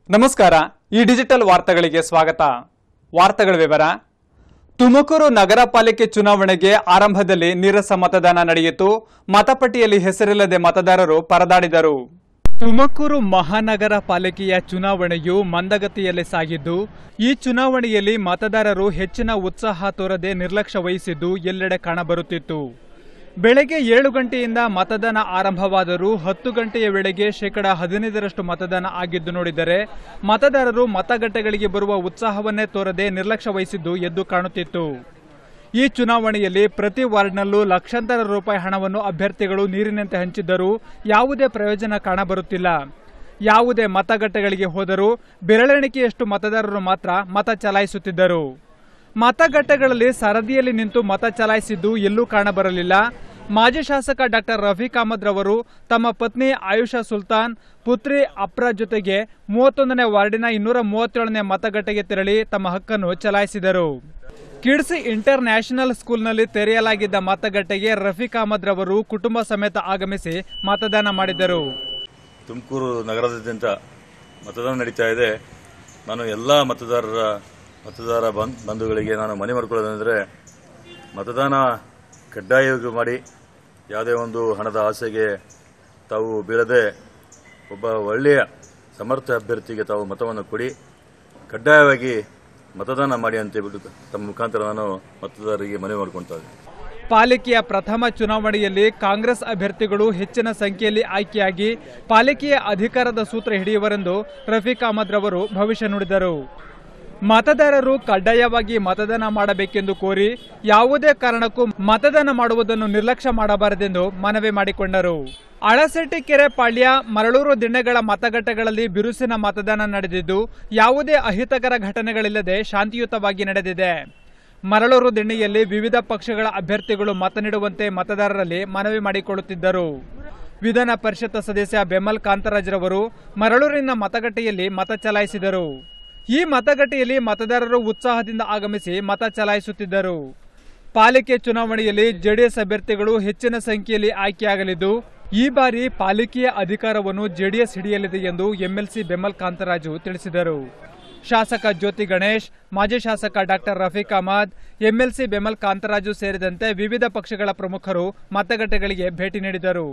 ನಮಸ್ಕಾರ ಈ ಡಿಜಿಟಲ್ ವಾರ್ತೆಗಳಿಗೆ ಸ್ವಾಗತ ವಾರ್ತೆಗಳ ವಿವರ ತುಮಕೂರು ನಗರ ಪಾಲಿಕೆ ಚುನಾವಣೆಗೆ ಆರಂಭದಲ್ಲಿ ನೀರಸ ಮತದಾನ ನಡೆಯಿತು ಮತಪಟ್ಟಿಯಲ್ಲಿ ಹೆಸರಿಲ್ಲದೆ ಮತದಾರರು ಪರದಾಡಿದರು ತುಮಕೂರು ಮಹಾನಗರ ಪಾಲಿಕೆಯ ಚುನಾವಣೆಯು ಮಂದಗತಿಯಲ್ಲಿ ಸಾಗಿದ್ದು ಈ ಚುನಾವಣೆಯಲ್ಲಿ ಮತದಾರರು ಹೆಚ್ಚಿನ ಉತ್ಸಾಹ ತೋರದೆ ನಿರ್ಲಕ್ಷ್ಯ ವಹಿಸಿದ್ದು ಎಲ್ಲೆಡೆ ಕಾಣಬರುತ್ತಿತ್ತು ಬೆಳಗ್ಗೆ ಏಳು ಗಂಟೆಯಿಂದ ಮತದಾನ ಆರಂಭವಾದರೂ ಹತ್ತು ಗಂಟೆಯ ವೇಳೆಗೆ ಶೇಕಡ ಹದಿನೈದರಷ್ಟು ಮತದಾನ ಆಗಿದ್ದು ನೋಡಿದರೆ ಮತದಾರರು ಮತಗಟ್ಟೆಗಳಿಗೆ ಬರುವ ಉತ್ಸಾಹವನ್ನೇ ತೋರದೆ ನಿರ್ಲಕ್ಷ್ಯ ವಹಿಸಿದ್ದು ಎದ್ದು ಕಾಣುತ್ತಿತ್ತು ಈ ಚುನಾವಣೆಯಲ್ಲಿ ಪ್ರತಿ ವಾರ್ಡ್ನಲ್ಲೂ ಲಕ್ಷಾಂತರ ರೂಪಾಯಿ ಹಣವನ್ನು ಅಭ್ಯರ್ಥಿಗಳು ನೀರಿನಂತೆ ಹಂಚಿದ್ದರೂ ಯಾವುದೇ ಪ್ರಯೋಜನ ಕಾಣಬರುತ್ತಿಲ್ಲ ಯಾವುದೇ ಮತಗಟ್ಟೆಗಳಿಗೆ ಹೋದರೂ ಬೆರಳೆಣಿಕೆಯಷ್ಟು ಮತದಾರರು ಮಾತ್ರ ಮತ ಚಲಾಯಿಸುತ್ತಿದ್ದರು ಮತಗಟ್ಟೆಗಳಲ್ಲಿ ಸರದಿಯಲ್ಲಿ ನಿಂತು ಮತ ಚಲಾಯಿಸಿದ್ದು ಎಲ್ಲೂ ಕಾಣಬರಲಿಲ್ಲ ಮಾಜಿ ಶಾಸಕ ಡಾಕ್ಟರ್ ರಫೀಕ್ ಅಹಮದ್ ರವರು ತಮ್ಮ ಪತ್ನಿ ಆಯುಷಾ ಸುಲ್ತಾನ್ ಪುತ್ರಿ ಅಪ್ರಾ ಜೊತೆಗೆ ಮೂವತ್ತೊಂದನೇ ವಾರ್ಡಿನ ಇನ್ನೂರ ಮೂವತ್ತೇಳನೇ ಮತಗಟ್ಟೆಗೆ ತೆರಳಿ ತಮ್ಮ ಹಕ್ಕನ್ನು ಚಲಾಯಿಸಿದರು ಕಿಡ್ಸ್ ಇಂಟರ್ ನ್ಯಾಷನಲ್ ಸ್ಕೂಲ್ನಲ್ಲಿ ತೆರೆಯಲಾಗಿದ್ದ ಮತಗಟ್ಟೆಗೆ ರಫೀಕ್ ಅಹಮದ್ ರವರು ಕುಟುಂಬ ಸಮೇತ ಆಗಮಿಸಿ ಮತದಾನ ಮಾಡಿದರು ತುಮಕೂರು ನಗರದಾದ್ಯಂತ ಮತದಾನ ನಡೀತಾ ಇದೆ ನಾನು ಎಲ್ಲ ಮತದಾರರ ಮತದಾರ ಬಂದ್ ಬಂಧುಗಳಿಗೆ ನಾನು ಮನೆ ಮಾಡಿಕೊಳ್ಳೋದಂದರೆ ಮತದಾನ ಕಡ್ಡಾಯವಾಗಿ ಮಾಡಿ ಯಾವುದೇ ಒಂದು ಹಣದ ಆಸೆಗೆ ತಾವು ಬೀಳದೆ ಒಬ್ಬ ಒಳ್ಳೆಯ ಸಮರ್ಥ ಅಭ್ಯರ್ಥಿಗೆ ತಾವು ಮತವನ್ನು ಕೊಡಿ ಕಡ್ಡಾಯವಾಗಿ ಮತದಾನ ಮಾಡಿ ಅಂತ ಹೇಳ್ಬಿಟ್ಟು ತಮ್ಮ ಮುಖಾಂತರ ನಾನು ಮತದಾರರಿಗೆ ಮನವಿ ಮಾಡ್ಕೊಳ್ತಾ ಇದ್ದೀನಿ ಪಾಲಿಕೆಯ ಪ್ರಥಮ ಚುನಾವಣೆಯಲ್ಲಿ ಕಾಂಗ್ರೆಸ್ ಅಭ್ಯರ್ಥಿಗಳು ಹೆಚ್ಚಿನ ಸಂಖ್ಯೆಯಲ್ಲಿ ಆಯ್ಕೆಯಾಗಿ ಪಾಲಿಕೆಯ ಅಧಿಕಾರದ ಸೂತ್ರ ಹಿಡಿಯುವರೆಂದು ರಫೀಕ್ ಅಹಮದ್ ರವರು ಭವಿಷ್ಯ ನುಡಿದರು ಮತದಾರರು ಕಡ್ಡಾಯವಾಗಿ ಮತದಾನ ಮಾಡಬೇಕೆಂದು ಕೋರಿ ಯಾವುದೇ ಕಾರಣಕ್ಕೂ ಮತದಾನ ಮಾಡುವುದನ್ನು ನಿರ್ಲಕ್ಷ್ಯ ಮಾಡಬಾರದೆಂದು ಮನವಿ ಮಾಡಿಕೊಂಡರು ಅಳಸೆಟ್ಟಿಕೆರೆ ಪಾಳ್ಯ ಮರಳೂರು ದಿಣ್ಣೆಗಳ ಮತಗಟ್ಟೆಗಳಲ್ಲಿ ಬಿರುಸಿನ ಮತದಾನ ನಡೆದಿದ್ದು ಯಾವುದೇ ಅಹಿತಕರ ಘಟನೆಗಳಿಲ್ಲದೆ ಶಾಂತಿಯುತವಾಗಿ ನಡೆದಿದೆ ಮರಳೂರು ದಿಣ್ಣಿಯಲ್ಲಿ ವಿವಿಧ ಪಕ್ಷಗಳ ಅಭ್ಯರ್ಥಿಗಳು ಮತ ನೀಡುವಂತೆ ಮತದಾರರಲ್ಲಿ ಮನವಿ ಮಾಡಿಕೊಳ್ಳುತ್ತಿದ್ದರು ವಿಧಾನ ಪರಿಷತ್ ಸದಸ್ಯ ಬೆಮ್ಮಲ್ ಕಾಂತರಾಜ್ರವರು ಮರಳೂರಿನ ಮತಗಟ್ಟೆಯಲ್ಲಿ ಮತ ಚಲಾಯಿಸಿದರು ಈ ಮತಗಟ್ಟೆಯಲ್ಲಿ ಮತದಾರರು ಉತ್ಸಾಹದಿಂದ ಆಗಮಿಸಿ ಮತ ಚಲಾಯಿಸುತ್ತಿದ್ದರು ಪಾಲಿಕೆ ಚುನಾವಣೆಯಲ್ಲಿ ಜೆಡಿಎಸ್ ಅಭ್ಯರ್ಥಿಗಳು ಹೆಚ್ಚಿನ ಸಂಖ್ಯೆಯಲ್ಲಿ ಆಯ್ಕೆಯಾಗಲಿದ್ದು ಈ ಬಾರಿ ಪಾಲಿಕೆಯ ಅಧಿಕಾರವನ್ನು ಜೆಡಿಎಸ್ ಹಿಡಿಯಲಿದೆ ಎಂದು ಎಂಎಲ್ಸಿ ಬೆಮ್ಮಲ್ ಕಾಂತರಾಜು ತಿಳಿಸಿದರು ಶಾಸಕ ಜ್ಯೋತಿ ಗಣೇಶ್ ಮಾಜಿ ಶಾಸಕ ಡಾಕ್ಟರ್ ರಫೀಕ್ ಅಹಮದ್ ಎಂಎಲ್ಸಿ ಬೆಮಲ್ ಕಾಂತರಾಜು ಸೇರಿದಂತೆ ವಿವಿಧ ಪಕ್ಷಗಳ ಪ್ರಮುಖರು ಮತಗಟ್ಟೆಗಳಿಗೆ ಭೇಟಿ ನೀಡಿದರು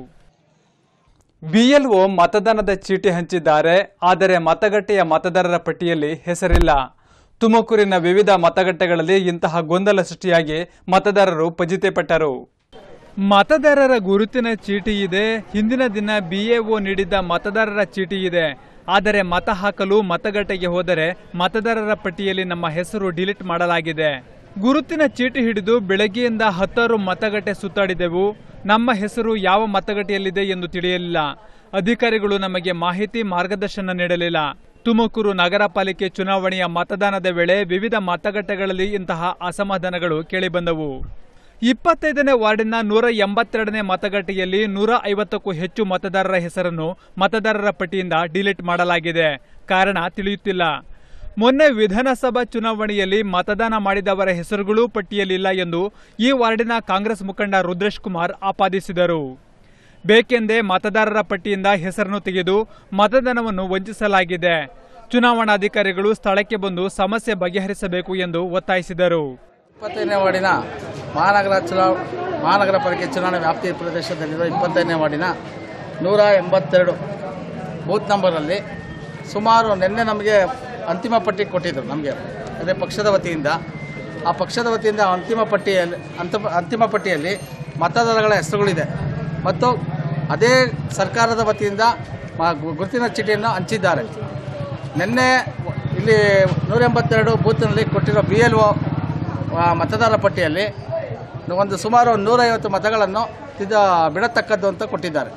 ಬಿಎಲ್ಒ ಮತದಾನದ ಚೀಟಿ ಹಂಚಿದ್ದಾರೆ ಆದರೆ ಮತಗಟ್ಟೆಯ ಮತದಾರರ ಪಟ್ಟಿಯಲ್ಲಿ ಹೆಸರಿಲ್ಲ ತುಮಕೂರಿನ ವಿವಿಧ ಮತಗಟ್ಟೆಗಳಲ್ಲಿ ಇಂತಹ ಗೊಂದಲ ಸೃಷ್ಟಿಯಾಗಿ ಮತದಾರರು ಪಜಿತೆಪಟ್ಟರು ಮತದಾರರ ಗುರುತಿನ ಚೀಟಿ ಇದೆ ಹಿಂದಿನ ದಿನ ಬಿಎಒ ನೀಡಿದ್ದ ಮತದಾರರ ಚೀಟಿ ಇದೆ ಆದರೆ ಮತ ಹಾಕಲು ಮತಗಟ್ಟೆಗೆ ಹೋದರೆ ಮತದಾರರ ಪಟ್ಟಿಯಲ್ಲಿ ನಮ್ಮ ಹೆಸರು ಡಿಲೀಟ್ ಮಾಡಲಾಗಿದೆ ಗುರುತಿನ ಚೀಟಿ ಹಿಡಿದು ಬೆಳಗ್ಗೆಯಿಂದ ಹತ್ತಾರು ಮತಗಟ್ಟೆ ಸುತ್ತಾಡಿದೆವು ನಮ್ಮ ಹೆಸರು ಯಾವ ಮತಗಟ್ಟೆಯಲ್ಲಿದೆ ಎಂದು ತಿಳಿಯಲಿಲ್ಲ ಅಧಿಕಾರಿಗಳು ನಮಗೆ ಮಾಹಿತಿ ಮಾರ್ಗದರ್ಶನ ನೀಡಲಿಲ್ಲ ತುಮಕೂರು ನಗರ ಪಾಲಿಕೆ ಚುನಾವಣೆಯ ಮತದಾನದ ವೇಳೆ ವಿವಿಧ ಮತಗಟ್ಟೆಗಳಲ್ಲಿ ಇಂತಹ ಅಸಮಾಧಾನಗಳು ಕೇಳಿಬಂದವು ಇಪ್ಪತ್ತೈದನೇ ವಾರ್ಡಿನ ನೂರ ಎಂಬತ್ತೆರಡನೇ ಮತಗಟ್ಟೆಯಲ್ಲಿ ನೂರ ಐವತ್ತಕ್ಕೂ ಹೆಚ್ಚು ಮತದಾರರ ಹೆಸರನ್ನು ಮತದಾರರ ಪಟ್ಟಿಯಿಂದ ಡಿಲೀಟ್ ಮಾಡಲಾಗಿದೆ ಕಾರಣ ತಿಳಿಯುತ್ತಿಲ್ಲ ಮೊನ್ನೆ ವಿಧಾನಸಭಾ ಚುನಾವಣೆಯಲ್ಲಿ ಮತದಾನ ಮಾಡಿದವರ ಹೆಸರುಗಳೂ ಪಟ್ಟಿಯಲ್ಲಿಲ್ಲ ಎಂದು ಈ ವಾರ್ಡಿನ ಕಾಂಗ್ರೆಸ್ ಮುಖಂಡ ರುದ್ರೇಶ್ ಕುಮಾರ್ ಆಪಾದಿಸಿದರು ಬೇಕೆಂದೇ ಮತದಾರರ ಪಟ್ಟಿಯಿಂದ ಹೆಸರನ್ನು ತೆಗೆದು ಮತದಾನವನ್ನು ವಂಚಿಸಲಾಗಿದೆ ಚುನಾವಣಾಧಿಕಾರಿಗಳು ಸ್ಥಳಕ್ಕೆ ಬಂದು ಸಮಸ್ಯೆ ಬಗೆಹರಿಸಬೇಕು ಎಂದು ಒತ್ತಾಯಿಸಿದರು ಇಪ್ಪತ್ತೈದನೇ ವಾರ್ಡಿನ ಮಹಾನಗರ ಚುನಾವ ಮಹಾನಗರ ಪಾಲಿಕೆ ಚುನಾವಣೆ ವ್ಯಾಪ್ತಿ ಪ್ರದೇಶದಲ್ಲಿರುವ ಇಪ್ಪತ್ತೈದನೇ ವಾರ್ಡಿನ ನೂರ ಎಂಬತ್ತೆರಡು ಬೂತ್ ನಂಬರಲ್ಲಿ ಸುಮಾರು ನಿನ್ನೆ ನಮಗೆ ಅಂತಿಮ ಪಟ್ಟಿ ಕೊಟ್ಟಿದ್ದರು ನಮಗೆ ಅದೇ ಪಕ್ಷದ ವತಿಯಿಂದ ಆ ಪಕ್ಷದ ವತಿಯಿಂದ ಅಂತಿಮ ಪಟ್ಟಿಯಲ್ಲಿ ಅಂತಿಮ ಅಂತಿಮ ಪಟ್ಟಿಯಲ್ಲಿ ಮತದಾರಗಳ ಹೆಸರುಗಳಿದೆ ಮತ್ತು ಅದೇ ಸರ್ಕಾರದ ವತಿಯಿಂದ ಮ- ಗು- ಗುರುತಿನ ಚೀಟಿಯನ್ನು ಹಂಚಿದ್ದಾರೆ ನಿನ್ನೆ ಇಲ್ಲಿ ನೂರ ಎಂಬತ್ತೆರಡು ಬೂತ್ನಲ್ಲಿ ಕೊಟ್ಟಿರೋ ಬಿ ಎಲ್ ಒ ಮತದಾರ ಪಟ್ಟಿಯಲ್ಲಿ ಒಂದು ಸುಮಾರು ನೂರೈವತ್ತು ಮತಗಳನ್ನು ತಿದ್ದ ಬಿಡತಕ್ಕದ್ದು ಅಂತ ಕೊಟ್ಟಿದ್ದಾರೆ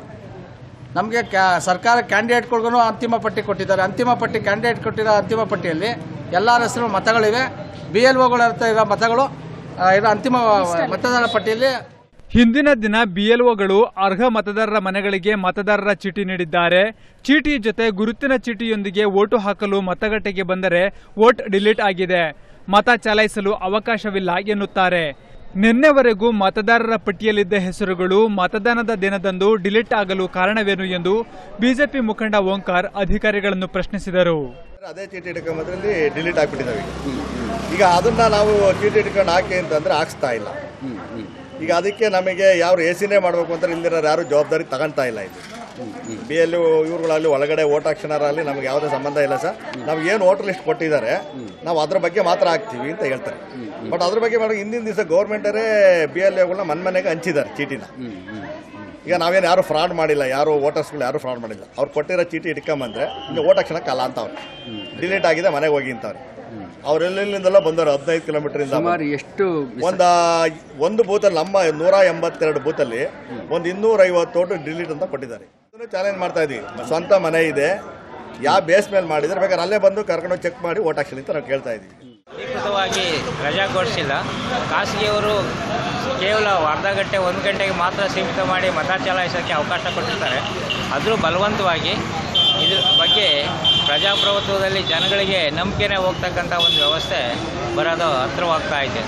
ನಮಗೆ ಕ್ಯಾ ಸರ್ಕಾರ ಕ್ಯಾಂಡಿಡೇಟ್ಗಳಿಗೂ ಅಂತಿಮ ಪಟ್ಟಿ ಕೊಟ್ಟಿದ್ದಾರೆ ಅಂತಿಮ ಪಟ್ಟಿ ಕ್ಯಾಂಡಿಡೇಟ್ ಕೊಟ್ಟಿರೋ ಅಂತಿಮ ಪಟ್ಟಿಯಲ್ಲಿ ಎಲ್ಲರ ಹೆಸರು ಮತಗಳಿವೆ ಬಿ ಎಲ್ ಒಗಳ ಹತ್ರ ಇರೋ ಮತಗಳು ಆ, ಇರೋ ಅಂತಿಮ ಮತದಾರ ಪಟ್ಟಿಯಲ್ಲಿ ಹಿಂದಿನ ದಿನ ಬಿಎಲ್ಒಗಳು ಅರ್ಹ ಮತದಾರರ ಮನೆಗಳಿಗೆ ಮತದಾರರ ಚೀಟಿ ನೀಡಿದ್ದಾರೆ ಚೀಟಿ ಜೊತೆ ಗುರುತಿನ ಚೀಟಿಯೊಂದಿಗೆ ವೋಟು ಹಾಕಲು ಮತಗಟ್ಟೆಗೆ ಬಂದರೆ ವೋಟ್ ಡಿಲೀಟ್ ಆಗಿದೆ ಮತ ಚಲಾಯಿಸಲು ಅವಕಾಶವಿಲ್ಲ ಎನ್ನುತ್ತಾರೆ ನಿನ್ನೆವರೆಗೂ ಮತದಾರರ ಪಟ್ಟಿಯಲ್ಲಿದ್ದ ಹೆಸರುಗಳು ಮತದಾನದ ದಿನದಂದು ಡಿಲೀಟ್ ಆಗಲು ಕಾರಣವೇನು ಎಂದು ಬಿಜೆಪಿ ಮುಖಂಡ ಓಂಕಾರ್ ಅಧಿಕಾರಿಗಳನ್ನು ಪ್ರಶ್ನಿಸಿದರು ಅದೇ ಚೀಟಿ ಹಿಡ್ಕೊಂಬದ್ರಲ್ಲಿ ಡಿಲೀಟ್ ಆಗ್ಬಿಟ್ಟಿದ್ದಾವೆ ಈಗ. ಈಗ ಅದನ್ನ ನಾವು ಚೀಟಿ ಹಿಡ್ಕೊಂಡು ಹಾಕಿ ಅಂತಂದ್ರೆ ಹಾಕ್ಸ್ತಾ ಇಲ್ಲ ಈಗ ಅದಕ್ಕೆ ನಮಗೆ ಯಾರು ಎ ಸಿನೇ ಮಾಡಬೇಕು ಅಂತ ಇಲ್ದಿರೋರು ಯಾರು ಜವಾಬ್ದಾರಿ ತಗೊಂತಾ ಇಲ್ಲ ಇದು ಬಿ ಎಲ್ ಇವ್ರುಗಳಲ್ಲಿ ಒಳಗಡೆ ಓಟ್ ಹಾಕ್ಸೋಣರಲ್ಲಿ ನಮಗೆ ಯಾವುದೇ ಸಂಬಂಧ ಇಲ್ಲ ಸರ್ ನಮ್ಗೆ ಏನು ವೋಟರ್ ಲಿಸ್ಟ್ ಕೊಟ್ಟಿದ್ದಾರೆ ನಾವು ಅದ್ರ ಬಗ್ಗೆ ಮಾತ್ರ ಹಾಕ್ತೀವಿ ಅಂತ ಹೇಳ್ತಾರೆ ಬಟ್ ಅದ್ರ ಬಗ್ಗೆ ಮಾಡೋ ಹಿಂದಿನ ದಿವಸ ಗೌರ್ಮೆಂಟರೇ ಬಿ ಎಲ್ ಎಗಳನ್ನ ಮನೆ ಮನೆಗೆ ಹಂಚಿದ್ದಾರೆ ಚೀಟಿನ ಈಗ ನಾವೇನು ಯಾರು ಫ್ರಾಡ್ ಮಾಡಿಲ್ಲ ಯಾರು ವೋಟರ್ಸ್ಗಳು ಯಾರು ಫ್ರಾಡ್ ಮಾಡಿಲ್ಲ ಅವ್ರು ಕೊಟ್ಟಿರೋ ಚೀಟಿ ಇಟ್ಕೊಂಬಂದ್ರೆ ಈಗ ಓಟ್ ಹಾಕ್ಸೋಣಕ್ಕಲ್ಲ ಅಂತ ಅವ್ರು ಡಿಲೀಟ್ ಆಗಿದೆ ಮನೆಗೆ ಹೋಗಿ ಅಂತವ್ರೆ ಅವ್ರೆಲ್ಲಿಂದೆಲ್ಲ ಬಂದವರು ಹದಿನೈದು ಕಿಲೋಮೀಟರ್ ಇಂದ ಸುಮಾರು ಎಷ್ಟು ಒಂದ ಒಂದು ಬೂತಲ್ಲಿ ನಮ್ಮ ನೂರ ಎಂಬತ್ತೆರಡು ಬೂತಲ್ಲಿ ಒಂದು ಇನ್ನೂರ ಐವತ್ತು ಓಟು ಡಿಲೀಟ್ ಅಂತ ಕೊಟ್ಟಿದ್ದಾರೆ ಚಾಲೆಂಜ್ ಮಾಡ್ತಾ ಇದೀವಿ ಸ್ವಂತ ಮನೆ ಇದೆ ಯಾವ ಬೇಸ್ ಮೇಲೆ ಮಾಡಿದ್ರೆ ಬೇಕಾದ್ರೆ ಅಲ್ಲೇ ಬಂದು ಕರ್ಕೊಂಡು ಚೆಕ್ ಮಾಡಿ ಓಟ್ ಹಾಕ್ಸಲಿ ಅಂತ ನಾವು ಕೇಳ್ತಾ ಇದೀವಿ ಅಧಿಕೃತವಾಗಿ ರಜಾ ಘೋಷಿಸಿಲ್ಲ ಖಾಸಗಿಯವರು ಕೇವಲ ಅರ್ಧ ಗಂಟೆ ಒಂದು ಗಂಟೆಗೆ ಮಾತ್ರ ಸೀಮಿತ ಮಾಡಿ ಮತ ಚಲಾಯಿಸೋಕ್ಕೆ ಅವಕಾಶ ಕೊಟ್ಟಿರ್ತಾರೆ ಆದರೂ ಬಲವಂತವಾಗಿ ಇದ್ರ ಬಗ್ಗೆ ಪ್ರಜಾಪ್ರಭುತ್ವದಲ್ಲಿ ಜನಗಳಿಗೆ ನಂಬಿಕೆನೇ ಹೋಗ್ತಕ್ಕಂಥ ಒಂದು ವ್ಯವಸ್ಥೆ ಬರೋದು ಹತ್ರವಾಗ್ತಾ ಇದೆ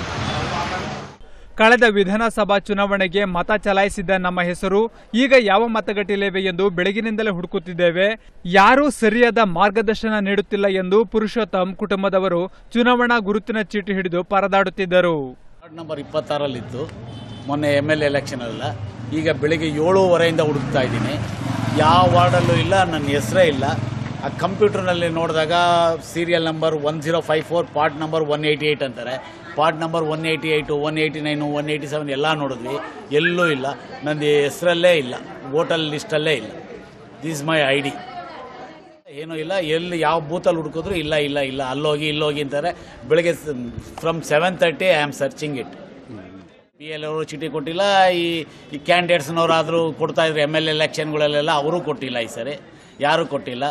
ಕಳೆದ ವಿಧಾನಸಭಾ ಚುನಾವಣೆಗೆ ಮತ ಚಲಾಯಿಸಿದ್ದ ನಮ್ಮ ಹೆಸರು ಈಗ ಯಾವ ಮತಗಟ್ಟೆಯಲ್ಲಿವೆ ಎಂದು ಬೆಳಗಿನಿಂದಲೇ ಹುಡುಕುತ್ತಿದ್ದೇವೆ ಯಾರೂ ಸರಿಯಾದ ಮಾರ್ಗದರ್ಶನ ನೀಡುತ್ತಿಲ್ಲ ಎಂದು ಪುರುಷೋತ್ತಮ್ ಕುಟುಂಬದವರು ಚುನಾವಣಾ ಗುರುತಿನ ಚೀಟಿ ಹಿಡಿದು ಪರದಾಡುತ್ತಿದ್ದರು ವಾರ್ಡ್ ನಂಬರ್ ಇಪ್ಪತ್ತಾರಲ್ಲಿತ್ತು ಮೊನ್ನೆ ಎಮ್ ಎಲ್ ಎಲೆಕ್ಷನಲ್ಲ ಈಗ ಬೆಳಿಗ್ಗೆ ಏಳೂವರೆಯಿಂದ ಹುಡುಕ್ತಾ ಇದ್ದೀನಿ ಯಾವ ವಾರ್ಡಲ್ಲೂ ಇಲ್ಲ ನನ್ನ ಹೆಸರೇ ಇಲ್ಲ ಆ ಕಂಪ್ಯೂಟರ್ನಲ್ಲಿ ನೋಡಿದಾಗ serial number one zero five four part number one eighty eight ಅಂತಾರೆ part number one eighty eight one eighty nine one eighty seven ಎಲ್ಲ ನೋಡಿದ್ವಿ ಎಲ್ಲೂ ಇಲ್ಲ ನಂದು ಹೆಸರಲ್ಲೇ ಇಲ್ಲ ವೋಟಲ್ ಲಿಸ್ಟಲ್ಲೇ ಇಲ್ಲ ದಿಸ್ ಮೈ ಐ ಡಿ ಏನೂ ಇಲ್ಲ ಎಲ್ಲಿ ಯಾವ ಬೂತಲ್ಲಿ ಹುಡುಕಿದ್ರು ಇಲ್ಲ ಇಲ್ಲ ಇಲ್ಲ ಅಲ್ಲೋಗಿ ಇಲ್ಲೋಗಿ ಅಂತಾರೆ ಬೆಳಗ್ಗೆ from seven thirty I am searching it P L ಅವರು ಚೀಟಿ ಕೊಟ್ಟಿಲ್ಲ ಈ ಈ ಕ್ಯಾಂಡಿಡೇಟ್ಸ್ನವರಾದರೂ ಕೊಡ್ತಾ ಇದ್ರು ಎಮ್ ಎಲ್ ಎಲೆಕ್ಷನ್ಗಳಲ್ಲೆಲ್ಲ ಅವರೂ ಕೊಟ್ಟಿಲ್ಲ ಈ ಸರಿ ಯಾರೂ ಕೊಟ್ಟಿಲ್ಲ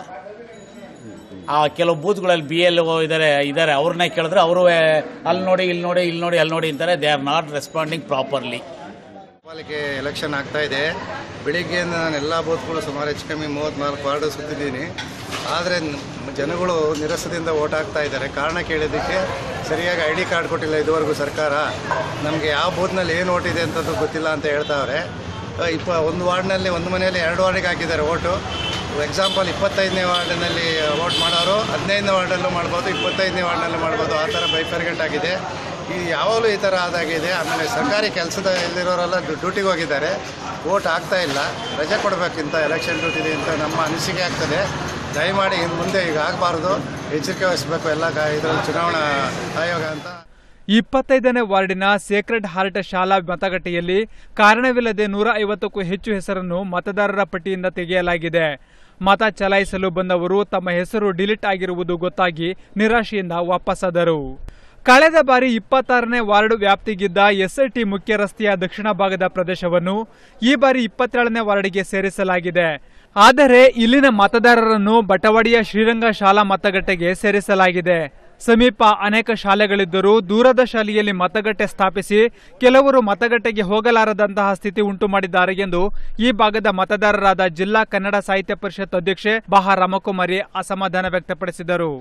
ಆ ಕೆಲವು ಬೂತ್ಗಳಲ್ಲಿ ಬಿ ಎಲ್ ಇದ್ದಾರೆ ಇದ್ದಾರೆ ಅವ್ರನ್ನೇ ಕೇಳಿದ್ರೆ ಅವರು ಅಲ್ಲಿ ನೋಡಿ ಇಲ್ಲಿ ನೋಡಿ ಇಲ್ಲಿ ನೋಡಿ ಅಲ್ಲಿ ನೋಡಿ ಅಂತಾರೆ they are not responding properly ಪಾಲಿಕೆ ಎಲೆಕ್ಷನ್ ಆಗ್ತಾ ಇದೆ ಬೆಳಿಗ್ಗೆಯಿಂದ ನಾನು ಎಲ್ಲ ಬೂತ್ಗಳು ಸುಮಾರು ಹೆಚ್ಚು ಕಮ್ಮಿ ಮೂವತ್ತ್ನಾಲ್ಕು ವಾರ್ಡು ಸುತ್ತಿದ್ದೀನಿ ಆದರೆ ಜನಗಳು ನಿರಸದಿಂದ ಓಟ್ ಹಾಕ್ತಾ ಇದ್ದಾರೆ ಕಾರಣ ಕೇಳಿದ್ದಕ್ಕೆ ಸರಿಯಾಗಿ ಐ ಡಿ ಕಾರ್ಡ್ ಕೊಟ್ಟಿಲ್ಲ ಇದುವರೆಗೂ ಸರ್ಕಾರ ನಮಗೆ ಯಾವ ಬೂತ್ನಲ್ಲಿ ಏನು ಓಟ್ ಇದೆ ಅಂತದ್ದು ಗೊತ್ತಿಲ್ಲ ಅಂತ ಹೇಳ್ತಾವ್ರೆ ಅಹ್, ಇಪ್ಪ ಒಂದು ವಾರ್ಡ್ನಲ್ಲಿ ಒಂದು ಮನೆಯಲ್ಲಿ ಎರಡು ವಾರ್ಡಿಗೆ ಹಾಕಿದ್ದಾರೆ ಓಟು ಎಕ್ಸಾಂಪಲ್ ಇಪ್ಪತ್ತೈದನೇ ವಾರ್ಡಿನಲ್ಲಿ ವೋಟ್ ಮಾಡೋರು ಹದಿನೈದನೇ ವಾರ್ಡಲ್ಲೂ ಮಾಡ್ಬೋದು ಇಪ್ಪತ್ತೈದನೇ ವಾರ್ಡ್ನಲ್ಲೂ ಮಾಡ್ಬೋದು ಆ ಥರ ಬೈಫರ್ಗೆಟ್ ಆಗಿದೆ ಈ ಯಾವಾಗಲೂ ಈ ಥರ ಆದಾಗಿದೆ ಆಮೇಲೆ ಸರ್ಕಾರಿ ಕೆಲಸದ ಎಲ್ಲಿರೋರೆಲ್ಲ ಡ್ಯೂಟಿಗೆ ಹೋಗಿದ್ದಾರೆ ವೋಟ್ ಆಗ್ತಾ ಇಲ್ಲ ರಜೆ ಕೊಡಬೇಕಿಂತ ಎಲೆಕ್ಷನ್ ಡ್ಯೂಟಿ ಅಂತ ನಮ್ಮ ಅನಿಸಿಕೆ ಆಗ್ತದೆ ದಯಮಾಡಿ ಇನ್ನು ಮುಂದೆ ಈಗ ಆಗಬಾರ್ದು ಎಚ್ಚರಿಕೆ ವಹಿಸಬೇಕು ಎಲ್ಲ ಕಾ ಇದರಲ್ಲಿ ಚುನಾವಣಾ ಆಯೋಗ ಅಂತ ಇಪ್ಪತ್ತೈದನೇ ವಾರ್ಡಿನ ಸೇಕ್ರೆಡ್ ಹಾರ್ಟ್ ಶಾಲಾ ಮತಗಟ್ಟೆಯಲ್ಲಿ ಕಾರಣವಿಲ್ಲದೆ ನೂರ ಐವತ್ತಕ್ಕೂ ಹೆಚ್ಚು ಹೆಸರನ್ನು ಮತದಾರರ ಪಟ್ಟಿಯಿಂದ ತೆಗೆಯಲಾಗಿದೆ ಮತ ಚಲಾಯಿಸಲು ಬಂದವರು ತಮ್ಮ ಹೆಸರು ಡಿಲೀಟ್ ಆಗಿರುವುದು ಗೊತ್ತಾಗಿ ನಿರಾಶೆಯಿಂದ ವಾಪಸ್ಸಾದರು ಕಳೆದ ಬಾರಿ ಇಪ್ಪತ್ತಾರನೇ ವಾರ್ಡ್ ವ್ಯಾಪ್ತಿಗಿದ್ದ ಎಸ್ಐಟಿ ಮುಖ್ಯ ರಸ್ತೆಯ ದಕ್ಷಿಣ ಭಾಗದ ಪ್ರದೇಶವನ್ನು ಈ ಬಾರಿ ಇಪ್ಪತ್ತೇಳನೇ ವಾರ್ಡ್ಗೆ ಸೇರಿಸಲಾಗಿದೆ ಆದರೆ ಇಲ್ಲಿನ ಮತದಾರರನ್ನು ಬಟವಾಡಿಯ ಶ್ರೀರಂಗ ಶಾಲಾ ಮತಗಟ್ಟೆಗೆ ಸೇರಿಸಲಾಗಿದೆ ಸಮೀಪ ಅನೇಕ ಶಾಲೆಗಳಿದ್ದರೂ ದೂರದ ಶಾಲೆಯಲ್ಲಿ ಮತಗಟ್ಟೆ ಸ್ಥಾಪಿಸಿ ಕೆಲವರು ಮತಗಟ್ಟೆಗೆ ಹೋಗಲಾರದಂತಹ ಸ್ಥಿತಿ ಉಂಟು ಮಾಡಿದ್ದಾರೆ ಎಂದು ಈ ಭಾಗದ ಮತದಾರರಾದ ಜಿಲ್ಲಾ ಕನ್ನಡ ಸಾಹಿತ್ಯ ಪರಿಷತ್ ಅಧ್ಯಕ್ಷೆ ಬಹಾ ರಾಮಕುಮಾರಿ ಅಸಮಾಧಾನ ವ್ಯಕ್ತಪಡಿಸಿದರು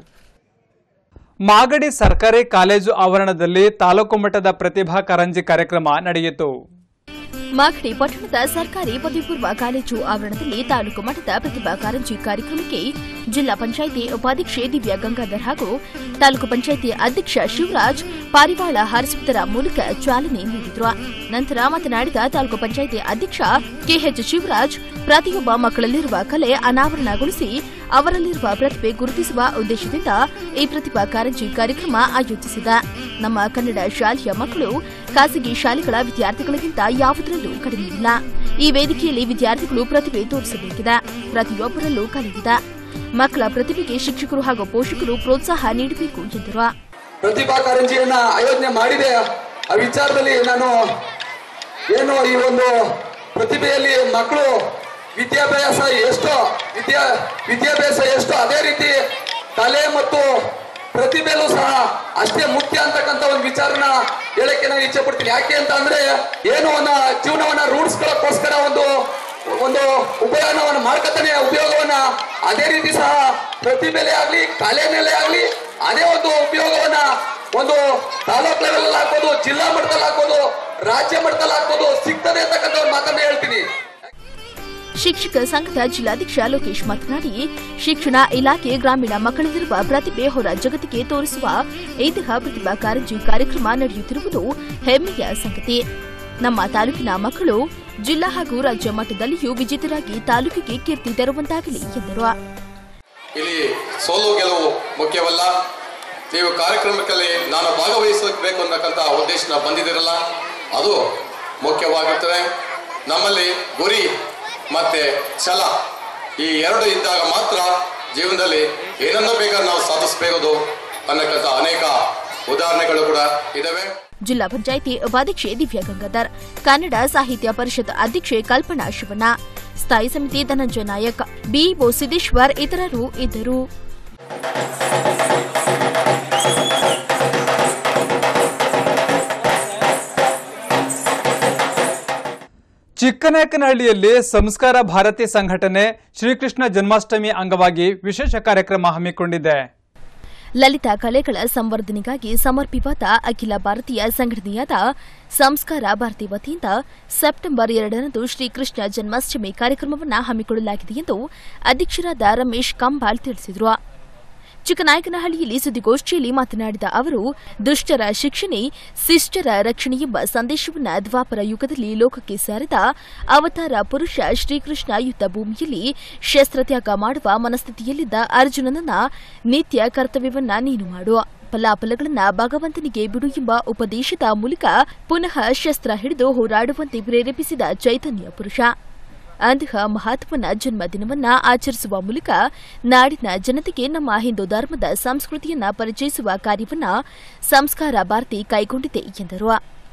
ಮಾಗಡಿ ಸರ್ಕಾರಿ ಕಾಲೇಜು ಆವರಣದಲ್ಲಿ ತಾಲೂಕು ಮಟ್ಟದ ಪ್ರತಿಭಾ ಕಾರಂಜಿ ಕಾರ್ಯಕ್ರಮ ನಡೆಯಿತು ಮಾಗಡಿ ಪಟ್ಟಣದ ಸರ್ಕಾರಿ ಪದವಿ ಪೂರ್ವ ಕಾಲೇಜು ಆವರಣದಲ್ಲಿ ತಾಲೂಕು ಮಟ್ಟದ ಪ್ರತಿಭಾ ಕಾರಂಜಿ ಕಾರ್ಯಕ್ರಮಕ್ಕೆ ಜಿಲ್ಲಾ ಪಂಚಾಯಿತಿ ಉಪಾಧ್ಯಕ್ಷೆ ದಿವ್ಯಾ ಗಂಗಾಧರ್ ಹಾಗೂ ತಾಲೂಕು ಪಂಚಾಯಿತಿ ಅಧ್ಯಕ್ಷ ಶಿವರಾಜ್ ಪಾರಿವಾಳ ಹಾರಿಸುವುದರ ಮೂಲಕ ಚಾಲನೆ ನೀಡಿದ್ರು ನಂತರ ಮಾತನಾಡಿದ ತಾಲೂಕು ಪಂಚಾಯಿತಿ ಅಧ್ಯಕ್ಷ ಕೆಎಚ್ ಶಿವರಾಜ್ ಪ್ರತಿಯೊಬ್ಬ ಮಕ್ಕಳಲ್ಲಿರುವ ಕಲೆ ಅನಾವರಣಗೊಳಿಸಿ ಅವರಲ್ಲಿರುವ ಪ್ರತಿಭೆ ಗುರುತಿಸುವ ಉದ್ದೇಶದಿಂದ ಈ ಪ್ರತಿಭಾ ಕಾರಂಜಿ ಕಾರ್ಯಕ್ರಮ ಆಯೋಜಿಸಿದ ನಮ್ಮ ಕನ್ನಡ ಶಾಲೆಯ ಮಕ್ಕಳು ಖಾಸಗಿ ಶಾಲೆಗಳ ವಿದ್ಯಾರ್ಥಿಗಳಿಗಿಂತ ಯಾವುದರಲ್ಲೂ ಕಡಿಮೆ ಇಲ್ಲ ಈ ವೇದಿಕೆಯಲ್ಲಿ ವಿದ್ಯಾರ್ಥಿಗಳು ಪ್ರತಿಭೆ ತೋರಿಸಬೇಕಿದೆ ಪ್ರತಿಯೊಬ್ಬರಲ್ಲೂ ಕಲೆ ಇದೆ ಮಕ್ಕಳ ಪ್ರತಿಭೆಗೆ ಶಿಕ್ಷಕರು ಹಾಗೂ ಪೋಷಕರು ಪ್ರೋತ್ಸಾಹ ನೀಡಬೇಕು ಎಂದರು ಪ್ರತಿಭಾ ಕಾರಂಜಿಯನ್ನ ಆಯೋಜನೆ ಮಾಡಿದೆ ಆ ವಿಚಾರದಲ್ಲಿ ನಾನು ಏನು ಈ ಒಂದು ಪ್ರತಿಭೆಯಲ್ಲಿ ಮಕ್ಕಳು ವಿದ್ಯಾಭ್ಯಾಸ ಎಷ್ಟೋ ವಿದ್ಯಾ ವಿದ್ಯಾಭ್ಯಾಸ ಎಷ್ಟೋ ಅದೇ ರೀತಿ ಕಲೆ ಮತ್ತು ಪ್ರತಿಭೆಯಲ್ಲೂ ಸಹ ಅಷ್ಟೇ ಮುಖ್ಯ ಅಂತಕ್ಕಂಥ ಒಂದು ವಿಚಾರನ ಹೇಳಕ್ಕೆ ನಾನು ಇಚ್ಛೆ ಪಡ್ತೀನಿ ಯಾಕೆ ಅಂತ ಅಂದ್ರೆ ಏನು ಒಂದು ಜೀವನವನ್ನ ರೂಢಿಸ್ಕೊಳ್ಳೋಕ್ಕೋಸ್ಕರ ಒಂದು ಒಂದು ಉಪಯೋಗವನ್ನು ಮಾಡ್ಕೊತಾನೆ ಉಪಯೋಗವನ್ನ ಅದೇ ರೀತಿ ಸಹ ಪ್ರತಿಭೆಲೆ ಆಗ್ಲಿ ಕಲೆನಲ್ಲೇ ಆಗ್ಲಿ ಅದೇ ಒಂದು ಉಪಯೋಗವನ್ನ ಒಂದು ತಾಲೂಕ್ ಲೆವೆಲ್ ಅಲ್ಲಿ ಹಾಕೋದು ಜಿಲ್ಲಾ ಮಟ್ಟದಲ್ಲಿ ಹಾಕೋದು ರಾಜ್ಯ ಮಟ್ಟದಲ್ಲಿ ಹಾಕೋದು ಸಿಗ್ತದೆ ಅಂತಕ್ಕಂಥ ಒಂದು ಮಾತನ್ನ ಹೇಳ್ತೀನಿ ಶಿಕ್ಷಕ ಸಂಘದ ಜಿಲ್ಲಾಧ್ಯಕ್ಷ ಲೋಕೇಶ್ ಮಾತನಾಡಿ ಶಿಕ್ಷಣ ಇಲಾಖೆ ಗ್ರಾಮೀಣ ಮಕ್ಕಳಲ್ಲಿರುವ ಪ್ರತಿಭೆ ಹೊರ ಜಗತ್ತಿಗೆ ತೋರಿಸುವ ಇಂತಹ ಪ್ರತಿಭಾ ಕಾರಂಜಿ ಕಾರ್ಯಕ್ರಮ ನಡೆಯುತ್ತಿರುವುದು ಹೆಮ್ಮೆಯ ಸಂಗತಿ ನಮ್ಮ ತಾಲೂಕಿನ ಮಕ್ಕಳು ಜಿಲ್ಲಾ ಹಾಗೂ ರಾಜ್ಯ ಮಟ್ಟದಲ್ಲಿಯೂ ವಿಜೇತರಾಗಿ ತಾಲೂಕಿಗೆ ಕೀರ್ತಿ ತರುವಂತಾಗಲಿ ಎಂದರು ಇಲ್ಲಿ ಸೋಲು ಗೆಲುವು ಮುಖ್ಯವಲ್ಲ ನೀವು ಕಾರ್ಯಕ್ರಮದಲ್ಲಿ ನಾನು ಭಾಗವಹಿಸಬೇಕು ಅನ್ನತಕ್ಕಂಥ ಉದ್ದೇಶ ಬಂದಿದ್ದೀರಲ್ಲ ಅದು ಮುಖ್ಯವಾಗಿರ್ತದೆ ನಮ್ಮಲ್ಲಿ ಗುರಿ ಮತ್ತೆ ಛಲ ಈ ಎರಡು ಇದ್ದಾಗ ಮಾತ್ರ ಜೀವನದಲ್ಲಿ ಏನನ್ನೂ ಬೇಕಾದ್ರೆ ನಾವು ಸಾಧಿಸಬೇಕು ಅನ್ನಕ್ಕಂಥ ಅನೇಕ ಉದಾಹರಣೆಗಳು ಕೂಡ ಇದಾವೆ ಜಿಲ್ಲಾ ಪಂಚಾಯಿತಿ ಉಪಾಧ್ಯಕ್ಷೆ ದಿವ್ಯಾ ಗಂಗಾಧರ್ ಕನ್ನಡ ಸಾಹಿತ್ಯ ಪರಿಷತ್ ಅಧ್ಯಕ್ಷೆ ಕಲ್ಪನಾ ಶಿವಣ್ಣ ಸ್ಥಾಯಿ ಸಮಿತಿ ಧನಂಜಯ ನಾಯಕ್ ಬಿಇಒ ಸಿದ್ದೇಶ್ವರ್ ಇತರರು ಇದ್ದರು ಚಿಕ್ಕನಾಯಕನಹಳ್ಳಿಯಲ್ಲಿ ಸಂಸ್ಕಾರ ಭಾರತಿ ಸಂಘಟನೆ ಶ್ರೀಕೃಷ್ಣ ಜನ್ಮಾಷ್ಟಮಿ ಅಂಗವಾಗಿ ವಿಶೇಷ ಕಾರ್ಯಕ್ರಮ ಹಮ್ಮಿಕೊಂಡಿದೆ ಲಲಿತ ಕಲೆಗಳ ಸಂವರ್ಧನೆಗಾಗಿ ಸಮರ್ಪಿತ ಅಖಿಲ ಭಾರತೀಯ ಸಂಘಟನೆಯಾದ ಸಂಸ್ಕಾರ ಭಾರತಿ ವತಿಯಿಂದ ಸೆಪ್ಟೆಂಬರ್ ಎರಡರಂದು ಶ್ರೀಕೃಷ್ಣ ಜನ್ಮಾಷ್ಟಮಿ ಕಾರ್ಯಕ್ರಮವನ್ನು ಹಮ್ಮಿಕೊಳ್ಳಲಾಗಿದೆ ಎಂದು ಅಧ್ಯಕ್ಷರಾದ ರಮೇಶ್ ಕಂಬಾಳ್ ತಿಳಿಸಿದರು ಚಿಕ್ಕನಾಯಕನಹಳ್ಳಿಯಲ್ಲಿ ಸುದ್ದಿಗೋಷ್ಠಿಯಲ್ಲಿ ಮಾತನಾಡಿದ ಅವರು ದುಷ್ಟರ ಶಿಕ್ಷಣೆ ಶಿಷ್ಟರ ರಕ್ಷಣೆ ಎಂಬ ಸಂದೇಶವನ್ನು ದ್ವಾಪರ ಯುಗದಲ್ಲಿ ಲೋಕಕ್ಕೆ ಸಾರಿದ ಅವತಾರ ಪುರುಷ ಶ್ರೀಕೃಷ್ಣ ಯುದ್ಧ ಭೂಮಿಯಲ್ಲಿ ಶಸ್ತ್ರತ್ಯಾಗ ಮಾಡುವ ಮನಸ್ಥಿತಿಯಲ್ಲಿದ್ದ ಅರ್ಜುನನನ್ನ ನಿತ್ಯ ಕರ್ತವ್ಯವನ್ನ ನೀನು ಮಾಡು ಫಲಾಫಲಗಳನ್ನ ಭಗವಂತನಿಗೆ ಬಿಡು ಎಂಬ ಉಪದೇಶದ ಮೂಲಕ ಪುನಃ ಶಸ್ತ್ರ ಹಿಡಿದು ಹೋರಾಡುವಂತೆ ಪ್ರೇರೇಪಿಸಿದ ಚೈತನ್ಯ ಪುರುಷ ಅಂತಹ ಮಹತ್ವನ ಜನ್ಮದಿನವನ್ನ ಆಚರಿಸುವ ಮೂಲಕ ನಾಡಿನ ಜನತೆಗೆ ನಮ್ಮ ಹಿಂದೂ ಧರ್ಮದ ಸಂಸ್ಕೃತಿಯನ್ನ ಪರಿಚಯಿಸುವ ಕಾರ್ಯವನ್ನ ಸಂಸ್ಕಾರ ಭಾರತಿ ಕೈಗೊಂಡಿದೆ ಎಂದರು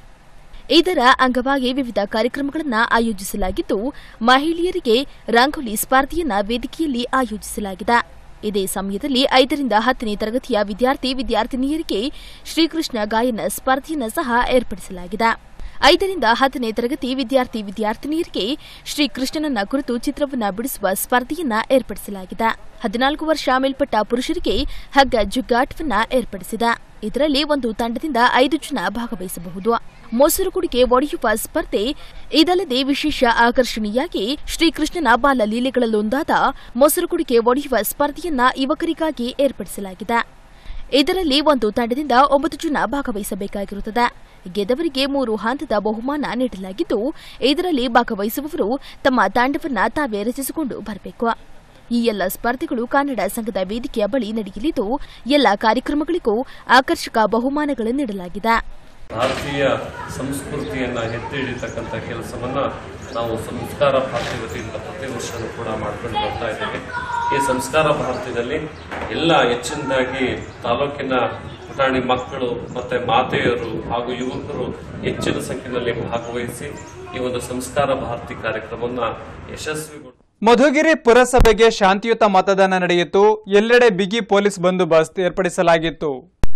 ಇದರ ಅಂಗವಾಗಿ ವಿವಿಧ ಕಾರ್ಯಕ್ರಮಗಳನ್ನು ಆಯೋಜಿಸಲಾಗಿದ್ದು ಮಹಿಳೆಯರಿಗೆ ರಂಗೋಲಿ ಸ್ಪರ್ಧೆಯನ್ನ ವೇದಿಕೆಯಲ್ಲಿ ಆಯೋಜಿಸಲಾಗಿದೆ ಇದೇ ಸಮಯದಲ್ಲಿ ಐದರಿಂದ ಹತ್ತನೇ ತರಗತಿಯ ವಿದ್ಯಾರ್ಥಿ ವಿದ್ಯಾರ್ಥಿನಿಯರಿಗೆ ಶ್ರೀಕೃಷ್ಣ ಗಾಯನ ಸ್ಪರ್ಧೆಯನ್ನು ಸಹ ಏರ್ಪಡಿಸಲಾಗಿದೆ ಐದರಿಂದ ಹತ್ತನೇ ತರಗತಿ ವಿದ್ಯಾರ್ಥಿ ವಿದ್ಯಾರ್ಥಿನಿಯರಿಗೆ ಶ್ರೀಕೃಷ್ಣನನ್ನ ಕುರಿತು ಚಿತ್ರವನ್ನ ಬಿಡಿಸುವ ಸ್ಪರ್ಧೆಯನ್ನ ಏರ್ಪಡಿಸಲಾಗಿದೆ ಹದಿನಾಲ್ಕು ವರ್ಷ ಮೇಲ್ಪಟ್ಟ ಪುರುಷರಿಗೆ ಹಗ್ಗ ಜುಗ್ಗಾಟವನ್ನ ಏರ್ಪಡಿಸಿದೆ ಇದರಲ್ಲಿ ಒಂದು ತಂಡದಿಂದ ಐದು ಜನ ಭಾಗವಹಿಸಬಹುದು ಮೊಸರು ಕುಡಿಕೆ ಒಡೆಯುವ ಸ್ಪರ್ಧೆ ಇದಲ್ಲದೆ ವಿಶೇಷ ಆಕರ್ಷಣೆಯಾಗಿ ಶ್ರೀಕೃಷ್ಣನ ಬಾಲ ಲೀಲೆಗಳಲ್ಲೊಂದಾದ ಮೊಸರು ಕುಡಿಕೆ ಒಡೆಯುವ ಸ್ಪರ್ಧೆಯನ್ನ ಯುವಕರಿಗಾಗಿ ಏರ್ಪಡಿಸಲಾಗಿದೆ ಇದರಲ್ಲಿ ಒಂದು ತಂಡದಿಂದ ಒಂಬತ್ತು ಜನ ಭಾಗವಹಿಸಬೇಕಾಗಿರುತ್ತದೆ ಗೆದ್ದವರಿಗೆ ಮೂರು ಹಂತದ ಬಹುಮಾನ ನೀಡಲಾಗಿದ್ದು ಇದರಲ್ಲಿ ಭಾಗವಹಿಸುವವರು ತಮ್ಮ ತಂಡವನ್ನ ತಾವೇ ರಚಿಸಿಕೊಂಡು ಬರಬೇಕು ಈ ಎಲ್ಲ ಸ್ಪರ್ಧೆಗಳು ಕನ್ನಡ ಸಂಘದ ವೇದಿಕೆಯ ಬಳಿ ನಡೆಯಲಿದ್ದು ಎಲ್ಲ ಕಾರ್ಯಕ್ರಮಗಳಿಗೂ ಆಕರ್ಷಕ ಬಹುಮಾನಗಳು ನೀಡಲಾಗಿದೆ ಭಾರತೀಯ ಸಂಸ್ಕೃತಿಯನ್ನು ಎತ್ತಿ ಹಿಡಿತಕ್ಕಂಥ ಕೆಲಸವನ್ನು ನಾವು ಸಂಸ್ಕಾರ ಭಾರತಿ ವತಿಯಿಂದ ಪ್ರತಿ ವರ್ಷವೂ ಕೂಡ ಮಾಡ್ಕೊಂಡು ಬರ್ತಾ ಇದ್ದೇವೆ ಈ ಸಂಸ್ಕಾರ ಭಾರತದಲ್ಲಿ ಎಲ್ಲ ಹೆಚ್ಚಿನದಾಗಿ ತಾಲೂಕಿನ ಪುಟಾಣಿ ಮಕ್ಕಳು ಮತ್ತೆ ಮಾತೆಯರು ಹಾಗೂ ಯುವಕರು ಹೆಚ್ಚಿನ ಸಂಖ್ಯೆಯಲ್ಲಿ ಭಾಗವಹಿಸಿ ಈ ಒಂದು ಸಂಸ್ಕಾರ ಭಾರತಿ ಕಾರ್ಯಕ್ರಮವನ್ನು ಯಶಸ್ವಿಗೊಳಿಸಿ ಮಧುಗಿರಿ ಪುರಸಭೆಗೆ ಶಾಂತಿಯುತ ಮತದಾನ ನಡೆಯಿತು ಎಲ್ಲೆಡೆ ಬಿಗಿ ಪೊಲೀಸ್ ಬಂದೋಬಸ್ತ್ ಏರ್ಪಡಿಸಲಾಗಿತ್ತು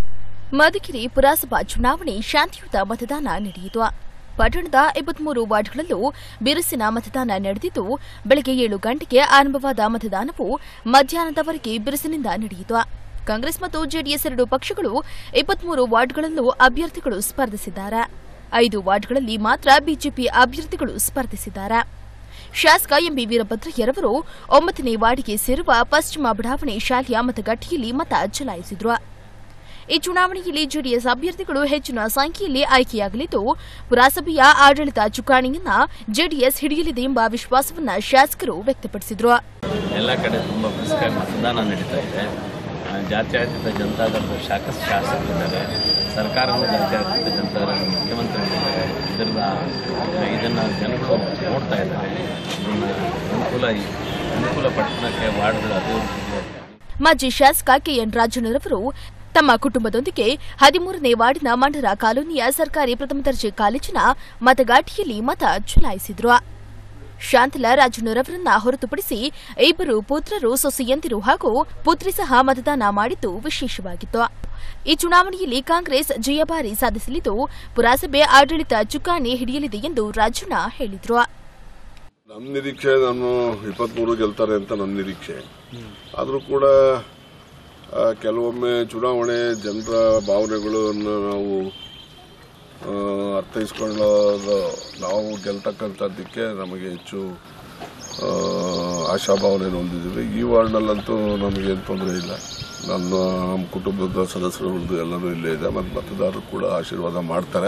ಮಧುಗಿರಿ ಪುರಸಭಾ ಚುನಾವಣೆ ಶಾಂತಿಯುತ ಮತದಾನ ನಡೆಯಿತು ಪಟ್ಟಣದ ಇಪ್ಪತ್ಮೂರು ವಾರ್ಡ್ಗಳಲ್ಲೂ ಬಿರುಸಿನ ಮತದಾನ ನಡೆದಿದ್ದು ಬೆಳಗ್ಗೆ ಏಳು ಗಂಟೆಗೆ ಆರಂಭವಾದ ಮತದಾನವು ಮಧ್ಯಾಹ್ನದವರೆಗೆ ಬಿರುಸಿನಿಂದ ನಡೆಯಿತು ಕಾಂಗ್ರೆಸ್ ಮತ್ತು ಜೆಡಿಎಸ್ ಎರಡು ಪಕ್ಷಗಳು ಇಪ್ಪತ್ಮೂರು ವಾರ್ಡ್ಗಳಲ್ಲೂ ಅಭ್ಯರ್ಥಿಗಳು ಸ್ಪರ್ಧಿಸಿದ್ದಾರೆ ಐದು ವಾರ್ಡ್ಗಳಲ್ಲಿ ಮಾತ್ರ ಬಿಜೆಪಿ ಅಭ್ಯರ್ಥಿಗಳು ಸ್ಪರ್ಧಿಸಿದ್ದಾರೆ ಶಾಸಕ ಎಂಬಿ ವೀರಭದ್ರಯ್ಯರವರು ಒಂಬತ್ತನೇ ವಾರ್ಡ್ಗೆ ಸೇರುವ ಪಶ್ಚಿಮ ಬಡಾವಣೆ ಶಾಲೆಯ ಮತಗಟ್ಟೆಯಲ್ಲಿ ಮತ ಚಲಾಯಿಸಿದ್ರು ಈ ಚುನಾವಣೆಯಲ್ಲಿ ಜೆಡಿಎಸ್ ಅಭ್ಯರ್ಥಿಗಳು ಹೆಚ್ಚಿನ ಸಂಖ್ಯೆಯಲ್ಲಿ ಆಯ್ಕೆಯಾಗಲಿದ್ದು ಪುರಸಭೆಯ ಆಡಳಿತ ಚುಕ್ಕಾಣಿಯನ್ನ ಜೆಡಿಎಸ್ ಹಿಡಿಯಲಿದೆ ಎಂಬ ವಿಶ್ವಾಸವನ್ನ ಶಾಸಕರು ವ್ಯಕ್ತಪಡಿಸಿದ್ರು ಎಲ್ಲ ಕಡೆ ತುಂಬ ಬ್ರಿಸ್ಕಾಗಿ ಮತದಾನ ನಡೀತಾ ಇದೆ ಆ, ಜಾತ್ಯತೀತ ಜನತಾದಳದ ಶಾಸಕ ಶಾಸಕರಿದ್ದಾರೆ ಸರ್ಕಾರವು ಜಾತ್ಯತೀತ ಜನತಾದಳ ಮುಖ್ಯಮಂತ್ರಿಗಳಿದ್ದಾರೆ ಇದರಿಂದ ಇದನ್ನು ಜನಗಳು ನೋಡ್ತಾ ಇದ್ದಾರೆ ಇದನ್ನು ಅನುಕೂಲ ಅನುಕೂಲ ಪಟ್ಟಣಕ್ಕೆ ವಾರ್ಡ್ಗಳ ಅಭಿವೃದ್ಧಿಗೆ ಮಾಜಿ ಶಾಸಕ ಕೆಎನ್ ರಾಜಣ್ಣರವರು ತಮ್ಮ ಕುಟುಂಬದೊಂದಿಗೆ ಹದಿಮೂರನೇ ವಾರ್ಡಿನ ಮಂಡರ ಕಾಲೋನಿಯ ಸರ್ಕಾರಿ ಪ್ರಥಮ ದರ್ಜೆ ಕಾಲೇಜಿನ ಮತಗಾಟಿಯಲ್ಲಿ ಮತ ಚಲಾಯಿಸಿದ್ರು ಶಾಂತಲಾ ರಾಜಣ್ಣರವರನ್ನ ಹೊರತುಪಡಿಸಿ ಇಬ್ಬರು ಪುತ್ರರು ಸೊಸೆಯಂದಿರು ಹಾಗೂ ಪುತ್ರಿ ಸಹ ಮತದಾನ ಮಾಡಿದ್ದು ವಿಶೇಷವಾಗಿತ್ತು ಈ ಚುನಾವಣೆಯಲ್ಲಿ ಕಾಂಗ್ರೆಸ್ ಜಯಭಾರಿ ಸಾಧಿಸಲಿದ್ದು ಪುರಸಭೆ ಆಡಳಿತ ಚುಕ್ಕಾಣಿ ಹಿಡಿಯಲಿದೆ ಎಂದು ರಾಜಣ್ಣ ಹೇಳಿದ್ರು ನಮ್ಮ ನಿರೀಕ್ಷೆ ನಾನು ಇಪ್ಪತ್ತ್ಮೂರು ಗೆಲ್ತಾರೆ ಅಂತ ನನ್ನ ನಿರೀಕ್ಷೆ ಆದರೂ ಕೂಡ ಆ, ಕೆಲವೊಮ್ಮೆ ಚುನಾವಣೆ ಜನರ ಭಾವನೆಗಳನ್ನು ನಾವು ಆ, ಅರ್ಥೈಸ್ಕೊಳ್ಳೋದು ನಾವು ಗೆಲ್ತಕ್ಕಂಥದ್ದಕ್ಕೆ ನಮಗೆ ಹೆಚ್ಚು ಆ, ಆಶಾಭಾವನೆ ಹೊಂದಿದ್ದೀವಿ ಈ ವಾರ್ಡ್ನಲ್ಲಂತೂ ನಮಗೇನು ತೊಂದರೆ ಇಲ್ಲ ನನ್ನ ನಮ್ಮ ಕುಟುಂಬದ ಸದಸ್ಯರದ್ದು ಎಲ್ಲನೂ ಇಲ್ಲೇ ಇದೆ ಮತ್ತು ಮತದಾರರು ಕೂಡ ಆಶೀರ್ವಾದ ಮಾಡ್ತಾರೆ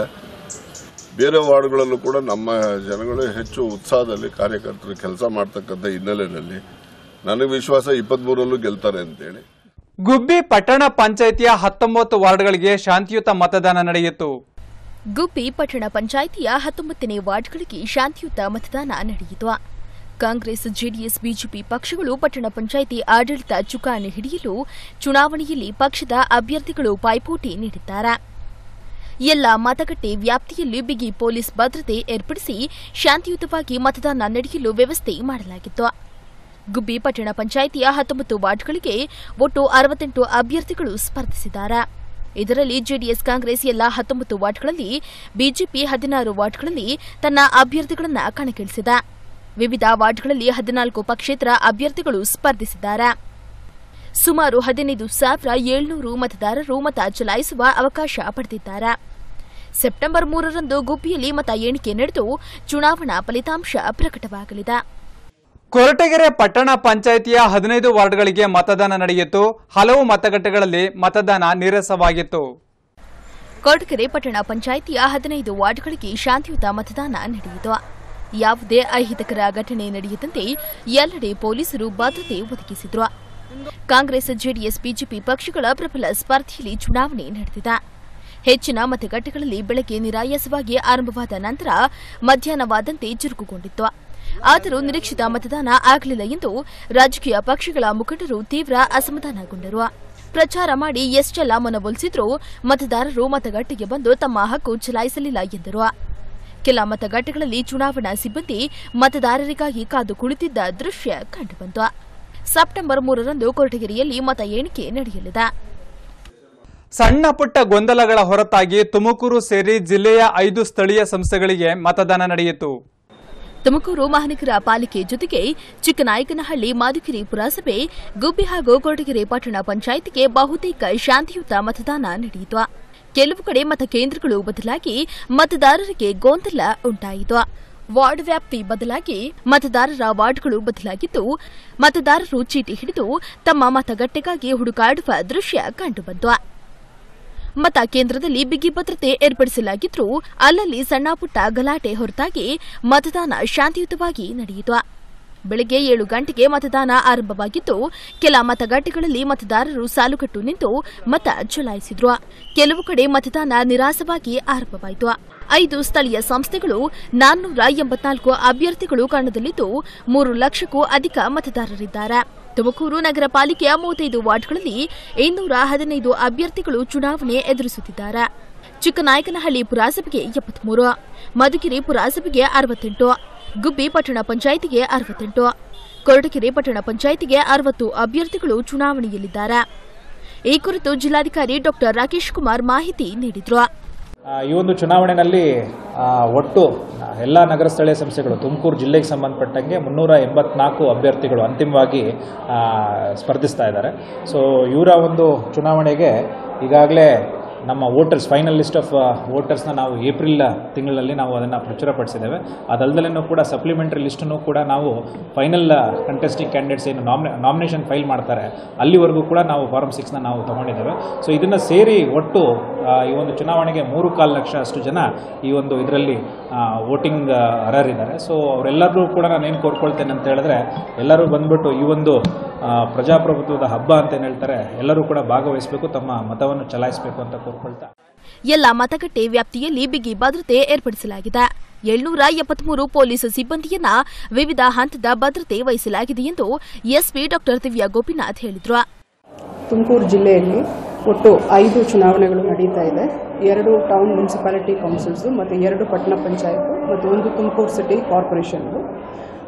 ಬೇರೆ ವಾರ್ಡ್ಗಳಲ್ಲೂ ಕೂಡ ನಮ್ಮ ಜನಗಳು ಹೆಚ್ಚು ಉತ್ಸಾಹದಲ್ಲಿ ಕಾರ್ಯಕರ್ತರು ಕೆಲಸ ಮಾಡ್ತಕ್ಕಂಥ ಹಿನ್ನೆಲೆಯಲ್ಲಿ ನನಗೆ ವಿಶ್ವಾಸ ಇಪ್ಪತ್ಮೂರಲ್ಲೂ ಗೆಲ್ತಾರೆ ಅಂತೇಳಿ ಗುಬ್ಬಿ ಪಟ್ಟಣ ಪಂಚಾಯಿತಿಯ ಹತ್ತೊಂಬತ್ತು ವಾರ್ಡ್ಗಳಿಗೆ ಶಾಂತಿಯುತ ಮತದಾನ ನಡೆಯಿತು ಗುಬ್ಬಿ ಪಟ್ಟಣ ಪಂಚಾಯಿತಿಯ ಹತ್ತೊಂಬತ್ತನೇ ವಾರ್ಡ್ಗಳಿಗೆ ಶಾಂತಿಯುತ ಮತದಾನ ನಡೆಯಿತು ಕಾಂಗ್ರೆಸ್ ಜೆಡಿಎಸ್ ಬಿಜೆಪಿ ಪಕ್ಷಗಳು ಪಟ್ಟಣ ಪಂಚಾಯಿತಿ ಆಡಳಿತ ಚುಕ್ಕಾಣಿ ಹಿಡಿಯಲು ಚುನಾವಣೆಯಲ್ಲಿ ಪಕ್ಷದ ಅಭ್ಯರ್ಥಿಗಳು ಪೈಪೋಟಿ ನೀಡಿದ್ದಾರೆ ಎಲ್ಲ ಮತಗಟ್ಟೆ ವ್ಯಾಪ್ತಿಯಲ್ಲಿ ಬಿಗಿ ಪೊಲೀಸ್ ಭದ್ರತೆ ಏರ್ಪಡಿಸಿ ಶಾಂತಿಯುತವಾಗಿ ಮತದಾನ ನಡೆಯಲು ವ್ಯವಸ್ಥೆ ಮಾಡಲಾಗಿತ್ತು ಗುಬ್ಬಿ ಪಟ್ಟಣ ಪಂಚಾಯಿತಿಯ ಹತ್ತೊಂಬತ್ತು ವಾರ್ಡ್ಗಳಿಗೆ ಒಟ್ಟು ಅರವತ್ತೆಂಟು ಅಭ್ಯರ್ಥಿಗಳು ಸ್ಪರ್ಧಿಸಿದ್ದಾರೆ ಇದರಲ್ಲಿ ಜೆಡಿಎಸ್ ಕಾಂಗ್ರೆಸ್ ಎಲ್ಲ ಹತ್ತೊಂಬತ್ತು ವಾರ್ಡ್ಗಳಲ್ಲಿ ಬಿಜೆಪಿ ಹದಿನಾರು ವಾರ್ಡ್ಗಳಲ್ಲಿ ತನ್ನ ಅಭ್ಯರ್ಥಿಗಳನ್ನು ಕಣಕ್ಕಿಳಿಸಿದೆ ವಿವಿಧ ವಾರ್ಡ್ಗಳಲ್ಲಿ ಹದಿನಾಲ್ಕು ಪಕ್ಷೇತರ ಅಭ್ಯರ್ಥಿಗಳು ಸ್ಪರ್ಧಿಸಿದ್ದಾರೆ ಸುಮಾರು ಹದಿನೈದು ಸಾವಿರ ಏಳ್ನೂರು ಮತದಾರರು ಮತ ಚಲಾಯಿಸುವ ಅವಕಾಶ ಪಡೆದಿದ್ದಾರೆ ಸೆಪ್ಟೆಂಬರ್ ಮೂರರಂದು ಗುಬ್ಬಿಯಲ್ಲಿ ಮತ ಎಣಿಕೆ ನಡೆದು ಚುನಾವಣಾ ಫಲಿತಾಂಶ ಪ್ರಕಟವಾಗಲಿದೆ ಕೊರಟಗೆರೆ ಪಟ್ಟಣ ಪಂಚಾಯಿತಿಯ ಹದಿನೈದು ವಾರ್ಡ್ಗಳಿಗೆ ಮತದಾನ ನಡೆಯಿತು ಹಲವು ಮತಗಟ್ಟೆಗಳಲ್ಲಿ ಮತದಾನ ನೀರಸವಾಗಿತ್ತು ಕೊರಟಗೆರೆ ಪಟ್ಟಣ ಪಂಚಾಯಿತಿಯ ಹದಿನೈದು ವಾರ್ಡ್ಗಳಿಗೆ ಶಾಂತಿಯುತ ಮತದಾನ ನಡೆಯಿತು ಯಾವುದೇ ಅಹಿತಕರ ಘಟನೆ ನಡೆಯದಂತೆ ಎಲ್ಲೆಡೆ ಪೊಲೀಸರು ಭದ್ರತೆ ಒದಗಿಸಿದ್ರು ಕಾಂಗ್ರೆಸ್ ಜೆಡಿಎಸ್ ಬಿಜೆಪಿ ಪಕ್ಷಗಳ ಪ್ರಬಲ ಸ್ಪರ್ಧೆಯಲ್ಲಿ ಚುನಾವಣೆ ನಡೆದಿದೆ ಹೆಚ್ಚಿನ ಮತಗಟ್ಟೆಗಳಲ್ಲಿ ಬೆಳಗ್ಗೆ ನಿರಾಯಾಸವಾಗಿ ಆರಂಭವಾದ ನಂತರ ಮಧ್ಯಾಹ್ನವಾದಂತೆ ಚುರುಕುಗೊಂಡಿತ್ತು ಆದರೂ ನಿರೀಕ್ಷಿತ ಮತದಾನ ಆಗಲಿಲ್ಲ ಎಂದು ರಾಜಕೀಯ ಪಕ್ಷಗಳ ಮುಖಂಡರು ತೀವ್ರ ಅಸಮಾಧಾನಗೊಂಡರು ಪ್ರಚಾರ ಮಾಡಿ ಎಷ್ಟೆಲ್ಲ ಮನವೊಲಿಸಿದ್ರೂ ಮತದಾರರು ಮತಗಟ್ಟೆಗೆ ಬಂದು ತಮ್ಮ ಹಕ್ಕು ಚಲಾಯಿಸಲಿಲ್ಲ ಎಂದರು ಕೆಲ ಮತಗಟ್ಟೆಗಳಲ್ಲಿ ಚುನಾವಣಾ ಸಿಬ್ಬಂದಿ ಮತದಾರರಿಗಾಗಿ ಕಾದು ಕುಳಿತಿದ್ದ ದೃಶ್ಯ ಕಂಡುಬಂತು ಸೆಪ್ಟೆಂಬರ್ ಮೂರರಂದು ಕೊರಟಗೆರೆಯಲ್ಲಿ ಮತ ಎಣಿಕೆ ನಡೆಯಲಿದೆ ಸಣ್ಣ ಪುಟ್ಟ ಗೊಂದಲಗಳ ಹೊರತಾಗಿ ತುಮಕೂರು ಸೇರಿ ಜಿಲ್ಲೆಯ ಐದು ಸ್ಥಳೀಯ ಸಂಸ್ಥೆಗಳಿಗೆ ಮತದಾನ ನಡೆಯಿತು ತುಮಕೂರು ಮಹಾನಗರ ಪಾಲಿಕೆ ಜೊತೆಗೆ ಚಿಕ್ಕನಾಯಕನಹಳ್ಳಿ ಮಾದುಕೆರೆ ಪುರಸಭೆ ಗುಬ್ಬಿ ಹಾಗೂ ಕೊರಟಗೆರೆ ಪಟ್ಟಣ ಪಂಚಾಯಿತಿಗೆ ಬಹುತೇಕ ಶಾಂತಿಯುತ ಮತದಾನ ನಡೆಯಿತು ಕೆಲವು ಕಡೆ ಮತಕೇಂದ್ರಗಳು ಬದಲಾಗಿ ಮತದಾರರಿಗೆ ಗೊಂದಲ ಉಂಟಾಯಿತು ವಾರ್ಡ್ ವ್ಯಾಪ್ತಿ ಬದಲಾಗಿ ಮತದಾರರ ವಾರ್ಡ್ಗಳು ಬದಲಾಗಿದ್ದು ಮತದಾರರು ಚೀಟಿ ಹಿಡಿದು ತಮ್ಮ ಮತಗಟ್ಟೆಗಾಗಿ ಹುಡುಕಾಡುವ ದೃಶ್ಯ ಕಂಡುಬಂತು ಮತ ಕೇಂದ್ರದಲ್ಲಿ ಬಿಗಿ ಭದ್ರತೆ ಏರ್ಪಡಿಸಲಾಗಿದ್ರೂ ಅಲ್ಲಲ್ಲಿ ಸಣ್ಣ ಪುಟ್ಟ ಗಲಾಟೆ ಹೊರತಾಗಿ ಮತದಾನ ಶಾಂತಿಯುತವಾಗಿ ನಡೆಯಿತು ಬೆಳಗ್ಗೆ ಏಳು ಗಂಟೆಗೆ ಮತದಾನ ಆರಂಭವಾಗಿದ್ದು ಕೆಲ ಮತಗಟ್ಟೆಗಳಲ್ಲಿ ಮತದಾರರು ಸಾಲುಗಟ್ಟು ನಿಂತು ಮತ ಚಲಾಯಿಸಿದ್ರು ಕೆಲವು ಕಡೆ ಮತದಾನ ನಿರಾಸವಾಗಿ ಆರಂಭವಾಯಿತು ಐದು ಸ್ಥಳೀಯ ಸಂಸ್ಥೆಗಳು ನಾನ್ನೂರ ಎಂಬತ್ನಾಲ್ಕು ಅಭ್ಯರ್ಥಿಗಳು ಕಣದಲ್ಲಿದ್ದು ಮೂರು ಲಕ್ಷಕ್ಕೂ ಅಧಿಕ ಮತದಾರರಿದ್ದಾರೆ ತುಮಕೂರು ನಗರ ಪಾಲಿಕೆಯ ಮೂವತ್ತೈದು ವಾರ್ಡ್ಗಳಲ್ಲಿ ಇನ್ನೂರ ಹದಿನೈದು ಅಭ್ಯರ್ಥಿಗಳು ಚುನಾವಣೆ ಎದುರಿಸುತ್ತಿದ್ದಾರೆ ಚಿಕ್ಕನಾಯಕನಹಳ್ಳಿ ಪುರಸಭೆಗೆ ಎಪ್ಪತ್ಮೂರು ಮಧುಗಿರಿ ಪುರಸಭೆಗೆ ಅರವತ್ತೆಂಟು ಗುಬ್ಬಿ ಪಟ್ಟಣ ಪಂಚಾಯಿತಿಗೆ ಅರವತ್ತೆಂಟು ಕೊರಟಗೆರೆ ಪಟ್ಟಣ ಪಂಚಾಯಿತಿಗೆ ಅರವತ್ತು ಅಭ್ಯರ್ಥಿಗಳು ಚುನಾವಣೆಯಲ್ಲಿದ್ದಾರೆ ಈ ಕುರಿತು ಜಿಲ್ಲಾಧಿಕಾರಿ ಡಾ ರಾಕೇಶ್ ಕುಮಾರ್ ಮಾಹಿತಿ ನೀಡಿದ್ರು ಆ, ಈ ಒಂದು ಚುನಾವಣೆಯಲ್ಲಿ ಆ, ಒಟ್ಟು ಎಲ್ಲ ನಗರ ಸ್ಥಳೀಯ ಸಂಸ್ಥೆಗಳು ತುಮಕೂರು ಜಿಲ್ಲೆಗೆ ಸಂಬಂಧಪಟ್ಟಂಗೆ ಮುನ್ನೂರ ಎಂಬತ್ನಾಲ್ಕು ಅಭ್ಯರ್ಥಿಗಳು ಅಂತಿಮವಾಗಿ ಆ, ಸ್ಪರ್ಧಿಸ್ತಾ ಇದ್ದಾರೆ ಸೊ ಇವರ ಒಂದು ಚುನಾವಣೆಗೆ ಈಗಾಗಲೇ ನಮ್ಮ ವೋಟರ್ಸ್ ಫೈನಲ್ ಲಿಸ್ಟ್ ಆಫ್ ವೋಟರ್ಸ್ನ ನಾವು ಏಪ್ರಿಲ್ ತಿಂಗಳಲ್ಲಿ ನಾವು ಅದನ್ನು ಪ್ರಚುರಪಡಿಸಿದ್ದೇವೆ ಅದಲ್ಲದಲ್ಲೂ ಕೂಡ ಸಪ್ಲಿಮೆಂಟರಿ ಲಿಸ್ಟನ್ನು ಕೂಡ ನಾವು ಫೈನಲ್ ಕಂಟೆಸ್ಟಿಂಗ್ ಕ್ಯಾಂಡಿಡೇಟ್ಸ್ ಏನು ನಾಮಿನೇ ನಾಮಿನೇಷನ್ ಫೈಲ್ ಮಾಡ್ತಾರೆ ಅಲ್ಲಿವರೆಗೂ ಕೂಡ ನಾವು ಫಾರಮ್ ಸಿಕ್ಸ್ನ ನಾವು ತಗೊಂಡಿದ್ದೇವೆ ಸೊ ಇದನ್ನು ಸೇರಿ ಒಟ್ಟು ಆ, ಈ ಒಂದು ಚುನಾವಣೆಗೆ ಮೂರು ಕಾಲು ಲಕ್ಷ ಅಷ್ಟು ಜನ ಈ ಒಂದು ಇದರಲ್ಲಿ ವೋಟಿಂಗ್ ಅರ್ಹರಿದ್ದಾರೆ ಸೊ ಅವರೆಲ್ಲರೂ ಕೂಡ ನಾನು ಏನು ಕೋರ್ಕೊಳ್ತೇನೆ ಅಂತ ಹೇಳಿದ್ರೆ ಎಲ್ಲರೂ ಬಂದ್ಬಿಟ್ಟು ಈ ಒಂದು ಆ, ಪ್ರಜಾಪ್ರಭುತ್ವದ ಹಬ್ಬ ಅಂತ ಏನು ಹೇಳ್ತಾರೆ ಎಲ್ಲರೂ ಕೂಡ ಭಾಗವಹಿಸಬೇಕು ತಮ್ಮ ಮತವನ್ನು ಚಲಾಯಿಸಬೇಕು ಅಂತ ಕೋರ್ಕೊಳ್ತಾ ಎಲ್ಲ ಮತಗಟ್ಟೆ ವ್ಯಾಪ್ತಿಯಲ್ಲಿ ಬಿಗಿ ಭದ್ರತೆ ಏರ್ಪಡಿಸಲಾಗಿದೆ ಏಳ್ನೂರ ಎಪ್ಪತ್ಮೂರು ಪೊಲೀಸ್ ಸಿಬ್ಬಂದಿಯನ್ನ ವಿವಿಧ ಹಂತದ ಭದ್ರತೆ ವಹಿಸಲಾಗಿದೆ ಎಂದು ಎಸ್ಪಿ ಡಾ ದಿವ್ಯಾ ಗೋಪಿನಾಥ್ ಹೇಳಿದ್ರು ತುಮಕೂರು ಜಿಲ್ಲೆಯಲ್ಲಿ ಒಟ್ಟು ಐದು ಚುನಾವಣೆಗಳು ನಡೀತಾ ಇದೆ ಎರಡು ಟೌನ್ ಮುನ್ಸಿಪಾಲಿಟಿ ಕೌನ್ಸಿಲ್ಸು ಮತ್ತು ಎರಡು ಪಟ್ಟಣ ಪಂಚಾಯತ್ ಮತ್ತು ಒಂದು ತುಮಕೂರು ಸಿಟಿ ಕಾರ್ಪೊರೇಷನ್ದು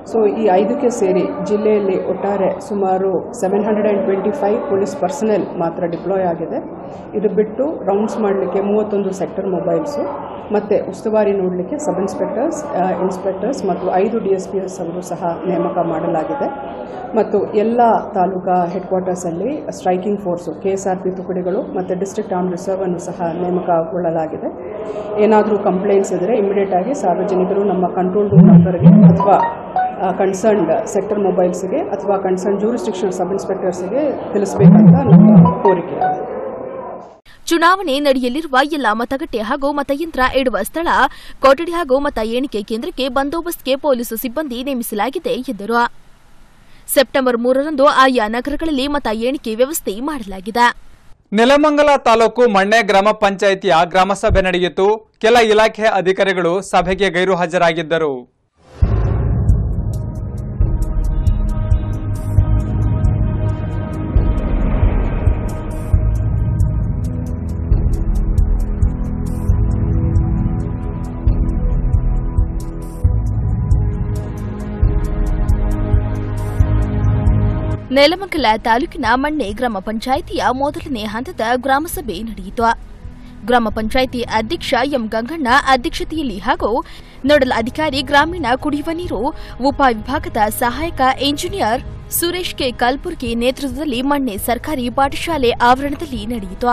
ಸೊ ಈ ಐದಕ್ಕೆ ಸೇರಿ ಜಿಲ್ಲೆಯಲ್ಲಿ ಒಟ್ಟಾರೆ ಸುಮಾರು seven hundred and twenty five police personnel ಮಾತ್ರ ಡಿಪ್ಲಾಯ್ ಆಗಿದೆ ಇದು ಬಿಟ್ಟು ರೌಂಡ್ಸ್ ಮಾಡಲಿಕ್ಕೆ ಮೂವತ್ತೊಂದು ಸೆಕ್ಟರ್ ಮೊಬೈಲ್ಸು ಮತ್ತು ಉಸ್ತುವಾರಿ ನೋಡಲಿಕ್ಕೆ ಸಬ್ ಇನ್ಸ್ಪೆಕ್ಟರ್ಸ್ ಇನ್ಸ್ಪೆಕ್ಟರ್ಸ್ ಮತ್ತು ಐದು ಡಿ ಎಸ್ ಪಿ ಎಸ್ ಅವರು ಸಹ ನೇಮಕ ಮಾಡಲಾಗಿದೆ ಮತ್ತು ಎಲ್ಲ ತಾಲೂಕಾ ಹೆಡ್ ಕ್ವಾರ್ಟರ್ಸಲ್ಲಿ striking force K S R P ತುಕಡಿಗಳು ಮತ್ತು ಡಿಸ್ಟ್ರಿಕ್ಟ್ ಆರ್ಮ್ ರಿಸರ್ವ್ ಅನ್ನು ಸಹ ನೇಮಕಗೊಳ್ಳಲಾಗಿದೆ ಏನಾದರೂ ಕಂಪ್ಲೇಂಟ್ಸ್ ಇದ್ದರೆ ಇಮಿಡಿಯೇಟ್ ಆಗಿ ಸಾರ್ವಜನಿಕರು ನಮ್ಮ ಕಂಟ್ರೋಲ್ ರೂಮ್ ನಂಬರ್ಗೆ ಅಥವಾ ಕನ್ಸರ್ನ್ಡ್ ಸೆಕ್ಟರ್ ಮೊಬೈಲ್ಸ್ಗೆ ಅಥವಾ ಕನ್ಸರ್ನ್ ಜೂರಿಸ್ಟಿಕ್ಷನ್ ಸಬ್ ಇನ್ಸ್ಪೆಕ್ಟರ್ಸ್ಗೆ ತಿಳಿಸಬೇಕಂತ ನಮ್ಮ ಕೋರಿಕೆ ಚುನಾವಣೆ ನಡೆಯಲಿರುವ ಎಲ್ಲ ಮತಗಟ್ಟೆ ಹಾಗೂ ಮತಯಂತ್ರ ಇಡುವ ಸ್ಥಳ ಕೊಠಡಿ ಹಾಗೂ ಮತ ಎಣಿಕೆ ಕೇಂದ್ರಕ್ಕೆ ಬಂದೋಬಸ್ತ್ಗೆ ಪೊಲೀಸ್ ಸಿಬ್ಬಂದಿ ನೇಮಿಸಲಾಗಿದೆ ಎಂದರು ಸೆಪ್ಟೆಂಬರ್ ಮೂರರಂದು ಆಯಾ ನಗರಗಳಲ್ಲಿ ಮತ ಎಣಿಕೆ ವ್ಯವಸ್ಥೆ ಮಾಡಲಾಗಿದೆ ನೆಲಮಂಗಲ ತಾಲೂಕು ಮಣ್ಣೆ ಗ್ರಾಮ ಪಂಚಾಯಿತಿಯ ಗ್ರಾಮಸಭೆ ನಡೆಯಿತು ಕೆಲ ಇಲಾಖೆ ಅಧಿಕಾರಿಗಳು ಸಭೆಗೆ ಗೈರು ಹಾಜರಾಗಿದ್ದರು ನೆಲಮಂಗಲ ತಾಲೂಕಿನ ಮಣ್ಣೆ ಗ್ರಾಮ ಪಂಚಾಯಿತಿಯ ಮೊದಲನೇ ಹಂತದ ಗ್ರಾಮಸಭೆ ನಡೆಯಿತು ಗ್ರಾಮ ಪಂಚಾಯಿತಿ ಅಧ್ಯಕ್ಷ ಎಂ ಗಂಗಣ್ಣ ಅಧ್ಯಕ್ಷತೆಯಲ್ಲಿ ಹಾಗೂ ನೋಡಲ್ ಅಧಿಕಾರಿ ಗ್ರಾಮೀಣ ಕುಡಿಯುವ ನೀರು ಉಪವಿಭಾಗದ ಸಹಾಯಕ ಇಂಜಿನಿಯರ್ ಸುರೇಶ್ ಕೆ ಕಲ್ಬುರ್ಗಿ ನೇತೃತ್ವದಲ್ಲಿ ಮಣ್ಣೆ ಸರ್ಕಾರಿ ಪಾಠಶಾಲೆ ಆವರಣದಲ್ಲಿ ನಡೆಯಿತು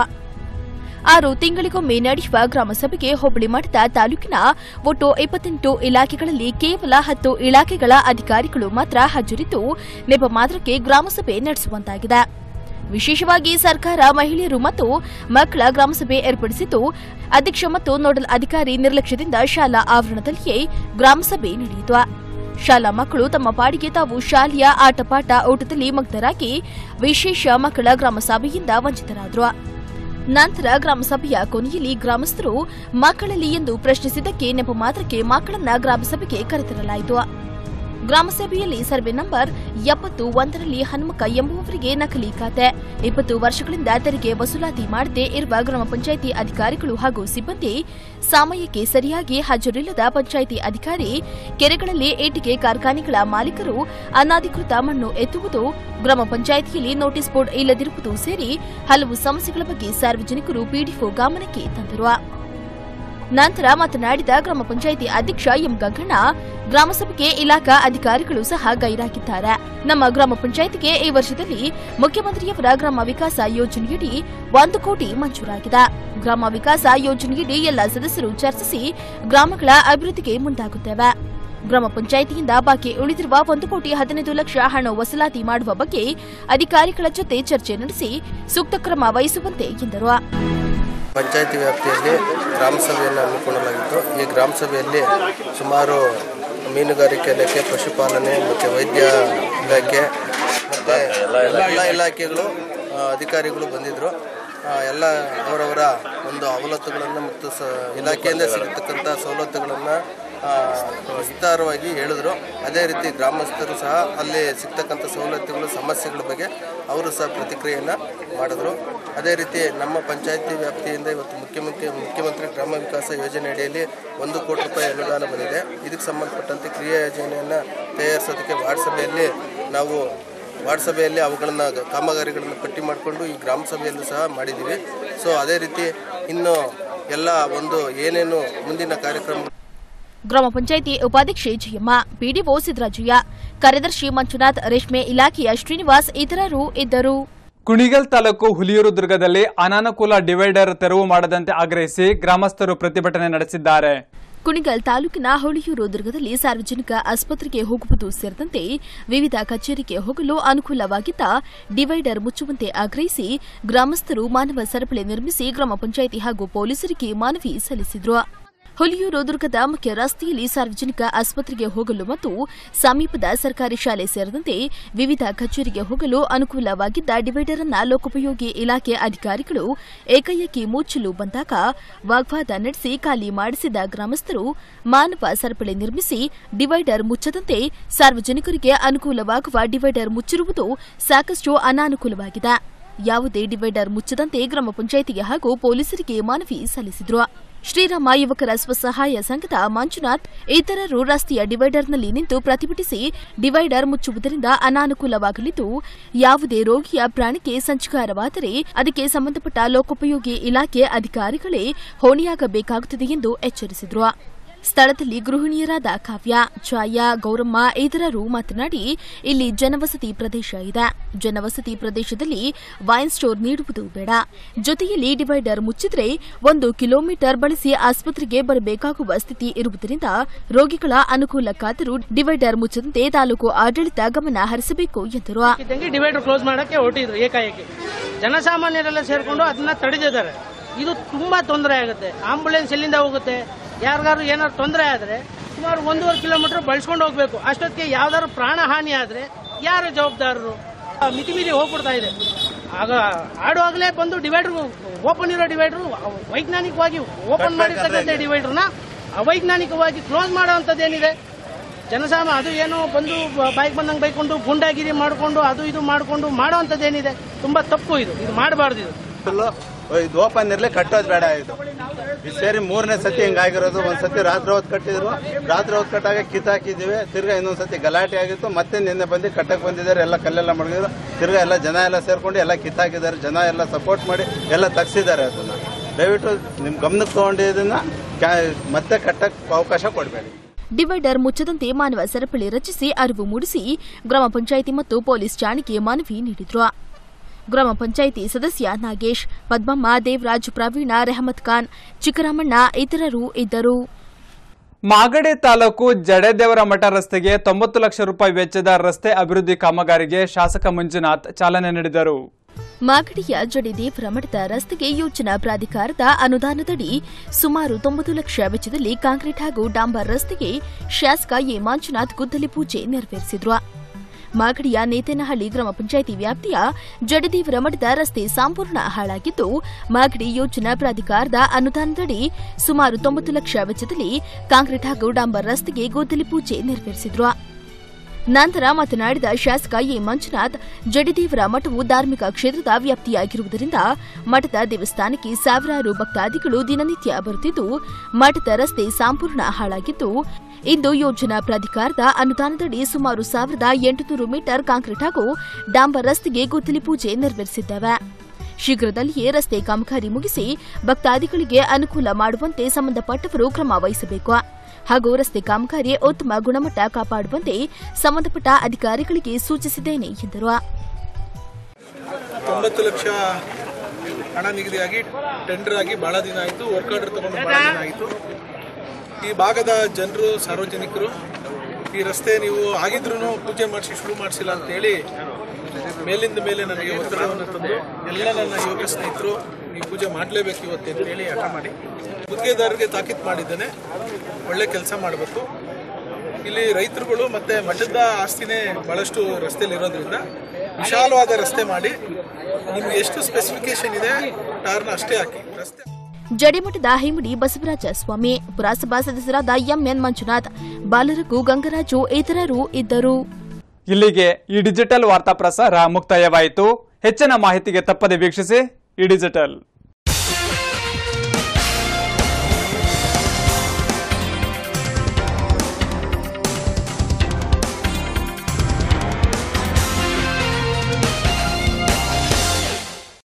ಆರು ತಿಂಗಳಿಗೊಮ್ಮೆ ನಡೆಯುವ ಗ್ರಾಮಸಭೆಗೆ ಹೋಬಳಿ ಮಟ್ಟದ ತಾಲೂಕಿನ ಒಟ್ಟು ಇಪ್ಪತ್ತೆಂಟು ಇಲಾಖೆಗಳಲ್ಲಿ ಕೇವಲ ಹತ್ತು ಇಲಾಖೆಗಳ ಅಧಿಕಾರಿಗಳು ಮಾತ್ರ ಹಾಜರಿದ್ದು ನೆಪ ಮಾತ್ರಕ್ಕೆ ಗ್ರಾಮಸಭೆ ನಡೆಸುವಂತಾಗಿದೆ ವಿಶೇಷವಾಗಿ ಸರ್ಕಾರ ಮಹಿಳೆಯರು ಮತ್ತು ಮಕ್ಕಳ ಗ್ರಾಮಸಭೆ ಏರ್ಪಡಿಸಿದ್ದು ಅಧ್ಯಕ್ಷ ಮತ್ತು ನೋಡಲ್ ಅಧಿಕಾರಿ ನಿರ್ಲಕ್ಷ್ಯದಿಂದ ಶಾಲಾ ಆವರಣದಲ್ಲಿಯೇ ಗ್ರಾಮಸಭೆ ನಡೆಯಿತು ಶಾಲಾ ಮಕ್ಕಳು ತಮ್ಮ ಪಾಡಿಗೆ ತಾವು ಶಾಲೆಯ ಆಟಪಾಠ ಊಟದಲ್ಲಿ ಮಗ್ನರಾಗಿ ವಿಶೇಷ ಮಕ್ಕಳ ಗ್ರಾಮಸಭೆಯಿಂದ ವಂಚಿತರಾದರು ನಂತರ ಗ್ರಾಮಸಭೆಯ ಕೊನೆಯಲ್ಲಿ ಗ್ರಾಮಸ್ಥರು ಮಕ್ಕಳಲ್ಲಿ ಎಂದು ಪ್ರಶ್ನಿಸಿದ್ದಕ್ಕೆ ನೆಪ ಮಾತ್ರಕ್ಕೆ ಮಕ್ಕಳನ್ನ ಗ್ರಾಮಸಭೆಗೆ ಕರೆತರಲಾಯಿತು ಗ್ರಾಮಸಭೆಯಲ್ಲಿ ಸರ್ವೆ ನಂಬರ್ ಎಪ್ಪತ್ತು ಒಂದರಲ್ಲಿ ಹನುಮಕ್ಕ ಎಂಬುವವರಿಗೆ ನಕಲಿ ಖಾತೆ ಇಪ್ಪತ್ತು ವರ್ಷಗಳಿಂದ ತೆರಿಗೆ ವಸೂಲಾತಿ ಮಾಡದೆ ಇರುವ ಗ್ರಾಮ ಪಂಚಾಯಿತಿ ಅಧಿಕಾರಿಗಳು ಹಾಗೂ ಸಿಬ್ಬಂದಿ ಸಮಯಕ್ಕೆ ಸರಿಯಾಗಿ ಹಾಜರಿಲ್ಲದ ಪಂಚಾಯಿತಿ ಅಧಿಕಾರಿ ಕೆರೆಗಳಲ್ಲಿ ಏಟಿಗೆ ಕಾರ್ಖಾನೆಗಳ ಮಾಲೀಕರು ಅನಧಿಕೃತ ಮಣ್ಣು ಎತ್ತುವುದು ಗ್ರಾಮ ಪಂಚಾಯಿತಿಯಲ್ಲಿ ನೋಟಿಸ್ ಬೋರ್ಡ್ ಇಲ್ಲದಿರುವುದು ಸೇರಿ ಹಲವು ಸಮಸ್ಯೆಗಳ ಬಗ್ಗೆ ಸಾರ್ವಜನಿಕರು ಪಿಡಿಒ ಗಮನಕ್ಕೆ ತಂದರು ನಂತರ ಮಾತನಾಡಿದ ಗ್ರಾಮ ಪಂಚಾಯಿತಿ ಅಧ್ಯಕ್ಷ ಎಂ ಗಂಗಣ್ಣ ಗ್ರಾಮಸಭೆಗೆ ಇಲಾಖಾ ಅಧಿಕಾರಿಗಳು ಸಹ ಗೈರಾಗಿದ್ದಾರೆ ನಮ್ಮ ಗ್ರಾಮ ಪಂಚಾಯಿತಿಗೆ ಈ ವರ್ಷದಲ್ಲಿ ಮುಖ್ಯಮಂತ್ರಿಯವರ ಗ್ರಾಮ ವಿಕಾಸ ಯೋಜನೆಯಡಿ ಒಂದು ಕೋಟಿ ಮಂಜೂರಾಗಿದೆ ಗ್ರಾಮ ವಿಕಾಸ ಯೋಜನೆಯಡಿ ಎಲ್ಲ ಸದಸ್ಯರು ಚರ್ಚಿಸಿ ಗ್ರಾಮಗಳ ಅಭಿವೃದ್ಧಿಗೆ ಮುಂದಾಗುತ್ತೇವೆ ಗ್ರಾಮ ಪಂಚಾಯಿತಿಯಿಂದ ಬಾಕಿ ಉಳಿದಿರುವ ಒಂದು ಕೋಟಿ ಹದಿನೈದು ಲಕ್ಷ ಹಣ ವಸೂಲಾತಿ ಮಾಡುವ ಬಗ್ಗೆ ಅಧಿಕಾರಿಗಳ ಜೊತೆ ಚರ್ಚೆ ನಡೆಸಿ ಸೂಕ್ತ ಕ್ರಮ ವಹಿಸುವಂತೆ ಎಂದರು ಪಂಚಾಯಿತಿ ವ್ಯಾಪ್ತಿಯಲ್ಲಿ ಗ್ರಾಮ ಸಭೆಯನ್ನು ಹಮ್ಮಿಕೊಳ್ಳಲಾಗಿತ್ತು ಈ ಗ್ರಾಮ ಸಭೆಯಲ್ಲಿ ಸುಮಾರು ಮೀನುಗಾರಿಕೆ ಇಲಾಖೆ ಪಶುಪಾಲನೆ ಮತ್ತು ವೈದ್ಯ ಇಲಾಖೆ ಮತ್ತು ಎಲ್ಲ ಇಲಾಖೆಗಳು ಆ, ಅಧಿಕಾರಿಗಳು ಬಂದಿದ್ದರು ಎಲ್ಲ ಅವರವರ ಒಂದು ಅವಲತ್ತುಗಳನ್ನು ಮತ್ತು ಸ ಇಲಾಖೆಯಿಂದ ಸಿಗತಕ್ಕಂಥ ಸವಲತ್ತುಗಳನ್ನು ವಿಸ್ತಾರವಾಗಿ ಹೇಳಿದ್ರು ಅದೇ ರೀತಿ ಗ್ರಾಮಸ್ಥರು ಸಹ ಅಲ್ಲಿ ಸಿಗ್ತಕ್ಕಂಥ ಸವಲತ್ತುಗಳು ಸಮಸ್ಯೆಗಳ ಬಗ್ಗೆ ಅವರು ಸಹ ಪ್ರತಿಕ್ರಿಯೆಯನ್ನು ಮಾಡಿದ್ರು ಅದೇ ರೀತಿ ನಮ್ಮ ಪಂಚಾಯತಿ ವ್ಯಾಪ್ತಿಯಿಂದ ಇವತ್ತು ಮುಖ್ಯಮಂತ್ರಿ ಮುಖ್ಯಮಂತ್ರಿ ಗ್ರಾಮ ವಿಕಾಸ ಯೋಜನೆ ಅಡಿಯಲ್ಲಿ ಒಂದು ಕೋಟಿ ರೂಪಾಯಿ ಅನುದಾನ ಬಂದಿದೆ ಇದಕ್ಕೆ ಸಂಬಂಧಪಟ್ಟಂತೆ ಕ್ರಿಯಾ ಯೋಜನೆಯನ್ನು ತಯಾರಿಸೋದಕ್ಕೆ ವಾರ್ಡ್ ಸಭೆಯಲ್ಲಿ ನಾವು ವಾರ್ಡ್ ಸಭೆಯಲ್ಲಿ ಅವುಗಳನ್ನು ಕಾಮಗಾರಿಗಳನ್ನು ಪಟ್ಟಿ ಮಾಡಿಕೊಂಡು ಈ ಗ್ರಾಮ ಸಭೆಯಲ್ಲೂ ಸಹ ಮಾಡಿದ್ದೀವಿ ಸೊ ಅದೇ ರೀತಿ ಇನ್ನು ಎಲ್ಲ ಒಂದು ಏನೇನು ಮುಂದಿನ ಕಾರ್ಯಕ್ರಮ ಗ್ರಾಮ ಪಂಚಾಯಿತಿ ಉಪಾಧ್ಯಕ್ಷೆ ಜಯಮ್ಮ ಪಿಡಿಒ ಸಿದ್ದರಾಜಯ್ಯ ಕಾರ್ಯದರ್ಶಿ ಮಂಜುನಾಥ್ ರೇಷ್ಮೆ ಇಲಾಖೆಯ ಶ್ರೀನಿವಾಸ್ ಇತರರು ಇದ್ದರು ಕುಣಿಗಲ್ ತಾಲೂಕು ಹುಲಿಯೂರು ದುರ್ಗದಲ್ಲಿ ಅನಾನುಕೂಲ ಡಿವೈಡರ್ ತೆರವು ಮಾಡದಂತೆ ಆಗ್ರಹಿಸಿ ಗ್ರಾಮಸ್ಥರು ಪ್ರತಿಭಟನೆ ನಡೆಸಿದ್ದಾರೆ ಕುಣಿಗಲ್ ತಾಲೂಕಿನ ಹೊಳಿಯೂರು ದುರ್ಗದಲ್ಲಿ ಸಾರ್ವಜನಿಕ ಆಸ್ಪತ್ರೆಗೆ ಹೋಗುವುದು ಸೇರಿದಂತೆ ವಿವಿಧ ಕಚೇರಿಗೆ ಹೋಗಲು ಅನುಕೂಲವಾಗಿದ್ದ ಡಿವೈಡರ್ ಮುಚ್ಚುವಂತೆ ಆಗ್ರಹಿಸಿ ಗ್ರಾಮಸ್ಥರು ಮಾನವ ಸರಪಳಿ ನಿರ್ಮಿಸಿ ಗ್ರಾಮ ಪಂಚಾಯಿತಿ ಹಾಗೂ ಪೊಲೀಸರಿಗೆ ಮನವಿ ಸಲ್ಲಿಸಿದರು ಹುಲಿಯೂರು ದುರ್ಗದ ಮುಖ್ಯ ರಸ್ತೆಯಲ್ಲಿ ಸಾರ್ವಜನಿಕ ಆಸ್ಪತ್ರೆಗೆ ಹೋಗಲು ಮತ್ತು ಸಮೀಪದ ಸರ್ಕಾರಿ ಶಾಲೆ ಸೇರಿದಂತೆ ವಿವಿಧ ಕಚೇರಿಗೆ ಹೋಗಲು ಅನುಕೂಲವಾಗಿದ್ದ ಡಿವೈಡರ್ ಅನ್ನ ಲೋಕೋಪಯೋಗಿ ಇಲಾಖೆ ಅಧಿಕಾರಿಗಳು ಏಕಾಏಕಿ ಮುಚ್ಚಲು ಬಂದಾಗ ವಾಗ್ವಾದ ನಡೆಸಿ ಖಾಲಿ ಮಾಡಿಸಿದ ಗ್ರಾಮಸ್ಥರು ಮಾನವ ಸರಪಳಿ ನಿರ್ಮಿಸಿ ಡಿವೈಡರ್ ಮುಚ್ಚದಂತೆ ಸಾರ್ವಜನಿಕರಿಗೆ ಅನುಕೂಲವಾಗುವ ಡಿವೈಡರ್ ಮುಚ್ಚಿರುವುದು ಸಾಕಷ್ಟು ಅನಾನುಕೂಲವಾಗಿದೆ ಯಾವುದೇ ಡಿವೈಡರ್ ಮುಚ್ಚದಂತೆ ಗ್ರಾಮ ಪಂಚಾಯಿತಿಗೆ ಹಾಗೂ ಪೊಲೀಸರಿಗೆ ಮನವಿ ಸಲ್ಲಿಸಿದ್ರು ಶ್ರೀರಾಮ ಯುವಕರ ಸ್ವಸಹಾಯ ಸಂಘದ ಮಂಜುನಾಥ್ ಇತರರು ರಸ್ತೆಯ ಡಿವೈಡರ್ನಲ್ಲಿ ನಿಂತು ಪ್ರತಿಭಟಿಸಿ ಡಿವೈಡರ್ ಮುಚ್ಚುವುದರಿಂದ ಅನಾನುಕೂಲವಾಗಲಿದ್ದು ಯಾವುದೇ ರೋಗಿಯ ಪ್ರಾಣಕ್ಕೆ ಸಂಚಕಾರವಾದರೆ ಅದಕ್ಕೆ ಸಂಬಂಧಪಟ್ಟ ಲೋಕೋಪಯೋಗಿ ಇಲಾಖೆ ಅಧಿಕಾರಿಗಳೇ ಹೊಣೆಯಾಗಬೇಕಾಗುತ್ತದೆ ಎಂದು ಎಚ್ಚರಿಸಿದರು ಸ್ಥಳದಲ್ಲಿ ಗೃಹಿಣಿಯರಾದ ಕಾವ್ಯ ಛಾಯಾ ಗೌರಮ್ಮ ಇತರರು ಮಾತನಾಡಿ ಇಲ್ಲಿ ಜನವಸತಿ ಪ್ರದೇಶ ಇದೆ ಜನವಸತಿ ಪ್ರದೇಶದಲ್ಲಿ ವೈನ್ ಸ್ಟೋರ್ ನೀಡುವುದು ಬೇಡ ಜೊತೆಯಲ್ಲಿ ಡಿವೈಡರ್ ಮುಚ್ಚಿದ್ರೆ ಒಂದು ಕಿಲೋಮೀಟರ್ ಬಳಸಿ ಆಸ್ಪತ್ರೆಗೆ ಬರಬೇಕಾಗುವ ಸ್ಥಿತಿ ಇರುವುದರಿಂದ ರೋಗಿಗಳ ಅನುಕೂಲಕ್ಕಾದರೂ ಡಿವೈಡರ್ ಮುಚ್ಚದಂತೆ ತಾಲೂಕು ಆಡಳಿತ ಗಮನ ಹರಿಸಬೇಕು ಎಂದರು ಇದ್ದಂಗೆ ಡಿವೈಡರ್ ಕ್ಲೋಸ್ ಮಾಡಕ್ಕೆ ಹೊರಟಿದ್ರು ಏಕಾಏಕಿ ಜನಸಾಮಾನ್ಯರೆಲ್ಲ ಸೇರ್ಕೊಂಡು ಅದನ್ನ ತಡೆದಿದ್ದಾರೆ ಇದು ತುಂಬಾ ತೊಂದರೆ ಆಗುತ್ತೆ ಆಂಬುಲೆನ್ಸ್ ಎಲ್ಲಿಂದ ಹೋಗುತ್ತೆ ಯಾರಿಗಾರು ಏನಾದ್ರು ತೊಂದರೆ ಆದರೆ ಸುಮಾರು ಒಂದೂವರೆ ಕಿಲೋಮೀಟರ್ ಬಳಸ್ಕೊಂಡು ಹೋಗ್ಬೇಕು ಅಷ್ಟೊತ್ತಿಗೆ ಯಾವ್ದಾದ್ರು ಪ್ರಾಣ ಹಾನಿ ಆದರೆ ಯಾರು ಜವಾಬ್ದಾರರು ಆ, ಮಿತಿ ಮೀರಿ ಹೋಗ್ಬಿಡ್ತಾ ಇದೆ ಆಗ ಆಡುವಾಗಲೇ ಬಂದು ಡಿವೈಡರ್ ಓಪನ್ ಇರೋ ಡಿವೈಡರ್ ವೈಜ್ಞಾನಿಕವಾಗಿ ಓಪನ್ ಮಾಡಿರ್ತಕ್ಕಂಥ ಡಿವೈಡರ್ನ ಅವೈಜ್ಞಾನಿಕವಾಗಿ ಕ್ಲೋಸ್ ಮಾಡೋವಂಥದ್ದೇನಿದೆ ಜನಸಾಮ ಅದು ಏನೋ ಬಂದು ಬೈಕ್ ಬಂದಂಗೆ ಬೈಕೊಂಡು ಗುಂಡಾಗಿರಿ ಮಾಡಿಕೊಂಡು ಅದು ಇದು ಮಾಡಿಕೊಂಡು ಮಾಡೋವಂಥದ್ದೇನಿದೆ ತುಂಬ ತಪ್ಪು ಇದು ಇದು ಮಾಡಬಾರ್ದು ಇದು ಫುಲ್ಲು ಇದು ಓಪನ್ ಇರಲಿ ಕಟ್ಟೋದು ಬೇಡ ಇದು ಇದು ಸೇರಿ ಮೂರನೇ ಸತಿ ಹಿಂಗಾಗಿರೋದು ಒಂದು ಸತಿ ರಾತ್ರಿ ಹೊತ್ತು ಕಟ್ಟಿದ್ರು ರಾತ್ರಿ ಹೊತ್ತು ಕಟ್ಟಾಗ ಕಿತ್ತಾಕಿದ್ದೀವಿ ತಿರ್ಗಾ ಇನ್ನೊಂದು ಸತಿ ಗಲಾಟೆ ಆಗಿತ್ತು ಮತ್ತೆ ನಿನ್ನೆ ಬಂದು ಕಟ್ಟಕ್ಕೆ ಬಂದಿದ್ದಾರೆ ಎಲ್ಲ ಕಲ್ಲೆಲ್ಲ ಮಡಗಿದ್ರು ತಿರ್ಗಾ ಎಲ್ಲ ಜನ ಎಲ್ಲ ಸೇರ್ಕೊಂಡು ಎಲ್ಲ ಕಿತ್ತಾಕಿದ್ದಾರೆ ಜನ ಎಲ್ಲ ಸಪೋರ್ಟ್ ಮಾಡಿ ಎಲ್ಲ ತಗ್ಸಿದ್ದಾರೆ ಅದನ್ನ ದಯವಿಟ್ಟು ನಿಮ್ಮ ಗಮನಕ್ಕೆ ತಗೊಂಡು ಇದನ್ನ ಕ್ಯಾ- ಮತ್ತೆ ಕಟ್ಟಕ್ಕೆ ಅವಕಾಶ ಕೊಡಬೇಡಿ ಡಿವೈಡರ್ ಮುಚ್ಚದಂತೆ ಮಾನವ ಸರಪಳಿ ರಚಿಸಿ ಅರಿವು ಮೂಡಿಸಿ ಗ್ರಾಮ ಪಂಚಾಯಿತಿ ಮತ್ತು ಪೊಲೀಸ್ ಠಾಣೆಗೆ ಮನವಿ ನೀಡಿದ್ರು ಗ್ರಾಮ ಪಂಚಾಯಿತಿ ಸದಸ್ಯ ನಾಗೇಶ್ ಪದ್ಮಮ್ಮ ದೇವರಾಜ್ ಪ್ರವೀಣ ರೆಹಮತ್ ಖಾನ್ ಚಿಕ್ಕರಾಮಣ್ಣ ಇತರರು ಇದ್ದರು ಮಾಗಡಿ ತಾಲೂಕು ಜಡೆದೇವರ ಮಠ ರಸ್ತೆಗೆ ತೊಂಬತ್ತು ಲಕ್ಷ ರೂಪಾಯಿ ವೆಚ್ಚದ ರಸ್ತೆ ಅಭಿವೃದ್ಧಿ ಕಾಮಗಾರಿಗೆ ಶಾಸಕ ಮಂಜುನಾಥ್ ಚಾಲನೆ ನೀಡಿದರು ಮಾಗಡಿಯ ಜಡಿದೇವರ ಮಠದ ರಸ್ತೆಗೆ ಯೋಜನಾ ಪ್ರಾಧಿಕಾರದ ಅನುದಾನದಡಿ ಸುಮಾರು ತೊಂಬತ್ತು ಲಕ್ಷ ವೆಚ್ಚದಲ್ಲಿ ಕಾಂಕ್ರೀಟ್ ಹಾಗೂ ಡಾಂಬರ್ ರಸ್ತೆಗೆ ಶಾಸಕ ಎ ಮಂಜುನಾಥ್ ಗುದ್ದಲಿ ಪೂಜೆ ನೆರವೇರಿಸಿದ್ರು ಮಾಗಡಿಯ ನೇತನಹಳ್ಳಿ ಗ್ರಾಮ ಪಂಚಾಯಿತಿ ವ್ಯಾಪ್ತಿಯ ಜಡದೇವರ ಮಠದ ರಸ್ತೆ ಸಂಪೂರ್ಣ ಹಾಳಾಗಿದ್ದು ಮಾಗಡಿ ಯೋಜನಾ ಪ್ರಾಧಿಕಾರದ ಅನುದಾನದಡಿ ಸುಮಾರು ತೊಂಬತ್ತು ಲಕ್ಷ ವೆಚ್ಚದಲ್ಲಿ ಕಾಂಕ್ರೀಟ್ ಹಾಗೂ ಡಾಂಬರ್ ರಸ್ತೆಗೆ ಗುದ್ದಲಿ ಪೂಜೆ ನೆರವೇರಿಸಿದ್ರು ನಂತರ ಮಾತನಾಡಿದ ಶಾಸಕ ಎ ಮಂಜುನಾಥ್ ಜಡಿದೇವರ ಮಠವು ಧಾರ್ಮಿಕ ಕ್ಷೇತ್ರದ ವ್ಯಾಪ್ತಿಯಾಗಿರುವುದರಿಂದ ಮಠದ ದೇವಸ್ಥಾನಕ್ಕೆ ಸಾವಿರಾರು ಭಕ್ತಾದಿಗಳು ದಿನನಿತ್ಯ ಬರುತ್ತಿದ್ದು ಮಠದ ರಸ್ತೆ ಸಂಪೂರ್ಣ ಹಾಳಾಗಿದ್ದು ಇಂದು ಯೋಜನಾ ಪ್ರಾಧಿಕಾರದ ಅನುದಾನದಡಿ ಸುಮಾರು ಸಾವಿರದ ಎಂಟುನೂರು ಮೀಟರ್ ಕಾಂಕ್ರೀಟ್ ಹಾಗೂ ಡಾಂಬರ್ ರಸ್ತೆಗೆ ಗುದ್ದಲಿ ಪೂಜೆ ನೆರವೇರಿಸಿದ್ದೇವೆ ಶೀಘ್ರದಲ್ಲಿಯೇ ರಸ್ತೆ ಕಾಮಗಾರಿ ಮುಗಿಸಿ ಭಕ್ತಾದಿಗಳಿಗೆ ಅನುಕೂಲ ಮಾಡುವಂತೆ ಸಂಬಂಧಪಟ್ಟವರು ಕ್ರಮ ವಹಿಸಬೇಕು ಹಾಗೂ ರಸ್ತೆ ಕಾಮಗಾರಿ ಉತ್ತಮ ಗುಣಮಟ್ಟ ಕಾಪಾಡುವಂತೆ ಸಂಬಂಧಪಟ್ಟ ಅಧಿಕಾರಿಗಳಿಗೆ ಸೂಚಿಸಿದ್ದೇನೆ ಎಂದರು ತೊಂಬತ್ತು ಲಕ್ಷ ಹಣ ನಿಗದಿಯಾಗಿ ಟೆಂಡರ್ ಆಗಿ ಬಹಳ ದಿನ ಆಯಿತು ವರ್ಕ್ ಆರ್ಡರ್ ತಗೊಂಡು ಬಹಳ ದಿನ ಆಯಿತು ಈ ಭಾಗದ ಜನರು ಸಾರ್ವಜನಿಕರು ಈ ರಸ್ತೆ ನೀವು ಆಗಿದ್ರೂ ಪೂಜೆ ಮಾಡಿಸಿ ಶುರು ಮಾಡಿಸಿಲ್ಲ ಅಂತೇಳಿ ಮೇಲಿಂದ ಮೇಲೆ ನನಗೆ ಒತ್ತಡವನ್ನು ತಂದು ಎಲ್ಲ ನನ್ನ ಯುವಕ ಸ್ನೇಹಿತರು ಈ ಪೂಜೆ ಮಾಡಲೇಬೇಕು ಇವತ್ತು ಅಂತೇಳಿ ಹಠ ಮಾಡಿ ಗುತ್ತಿಗೆದಾರರಿಗೆ ತಾಕೀತು ಮಾಡಿದ್ದೇನೆ ಒಳ್ಳೆ ಕೆಲಸ ಮಾಡಬೇಕು ಇಲ್ಲಿ ರೈತರುಗಳು ಮತ್ತೆ ಮಠದ ಆಸ್ತಿನೇ ಬಹಳಷ್ಟು ರಸ್ತೆಯಲ್ಲಿ ಇರೋದ್ರಿಂದ ವಿಶಾಲವಾದ ರಸ್ತೆ ಮಾಡಿ ನಿಮ್ಗೆ ಎಷ್ಟು ಸ್ಪೆಸಿಫಿಕೇಶನ್ ಇದೆ ಟಾರ್ನ ಅಷ್ಟೇ ಹಾಕಿ ರಸ್ತೆ ಜಡಿಮಠದ ಹಿಮಡಿ ಬಸವರಾಜ ಸ್ವಾಮಿ ಪುರಸಭಾ ಸದಸ್ಯರಾದ ಎಂಎನ್ ಮಂಜುನಾಥ್ ಬಾಲರಘು ಗಂಗರಾಜು ಇತರರು ಇದ್ದರು ಇಲ್ಲಿಗೆ ಈ ಡಿಜಿಟಲ್ ವಾರ್ತಾ ಪ್ರಸಾರ ಮುಕ್ತಾಯವಾಯಿತು ಹೆಚ್ಚಿನ ಮಾಹಿತಿಗೆ ತಪ್ಪದೆ ವೀಕ್ಷಿಸಿ ಈ ಡಿಜಿಟಲ್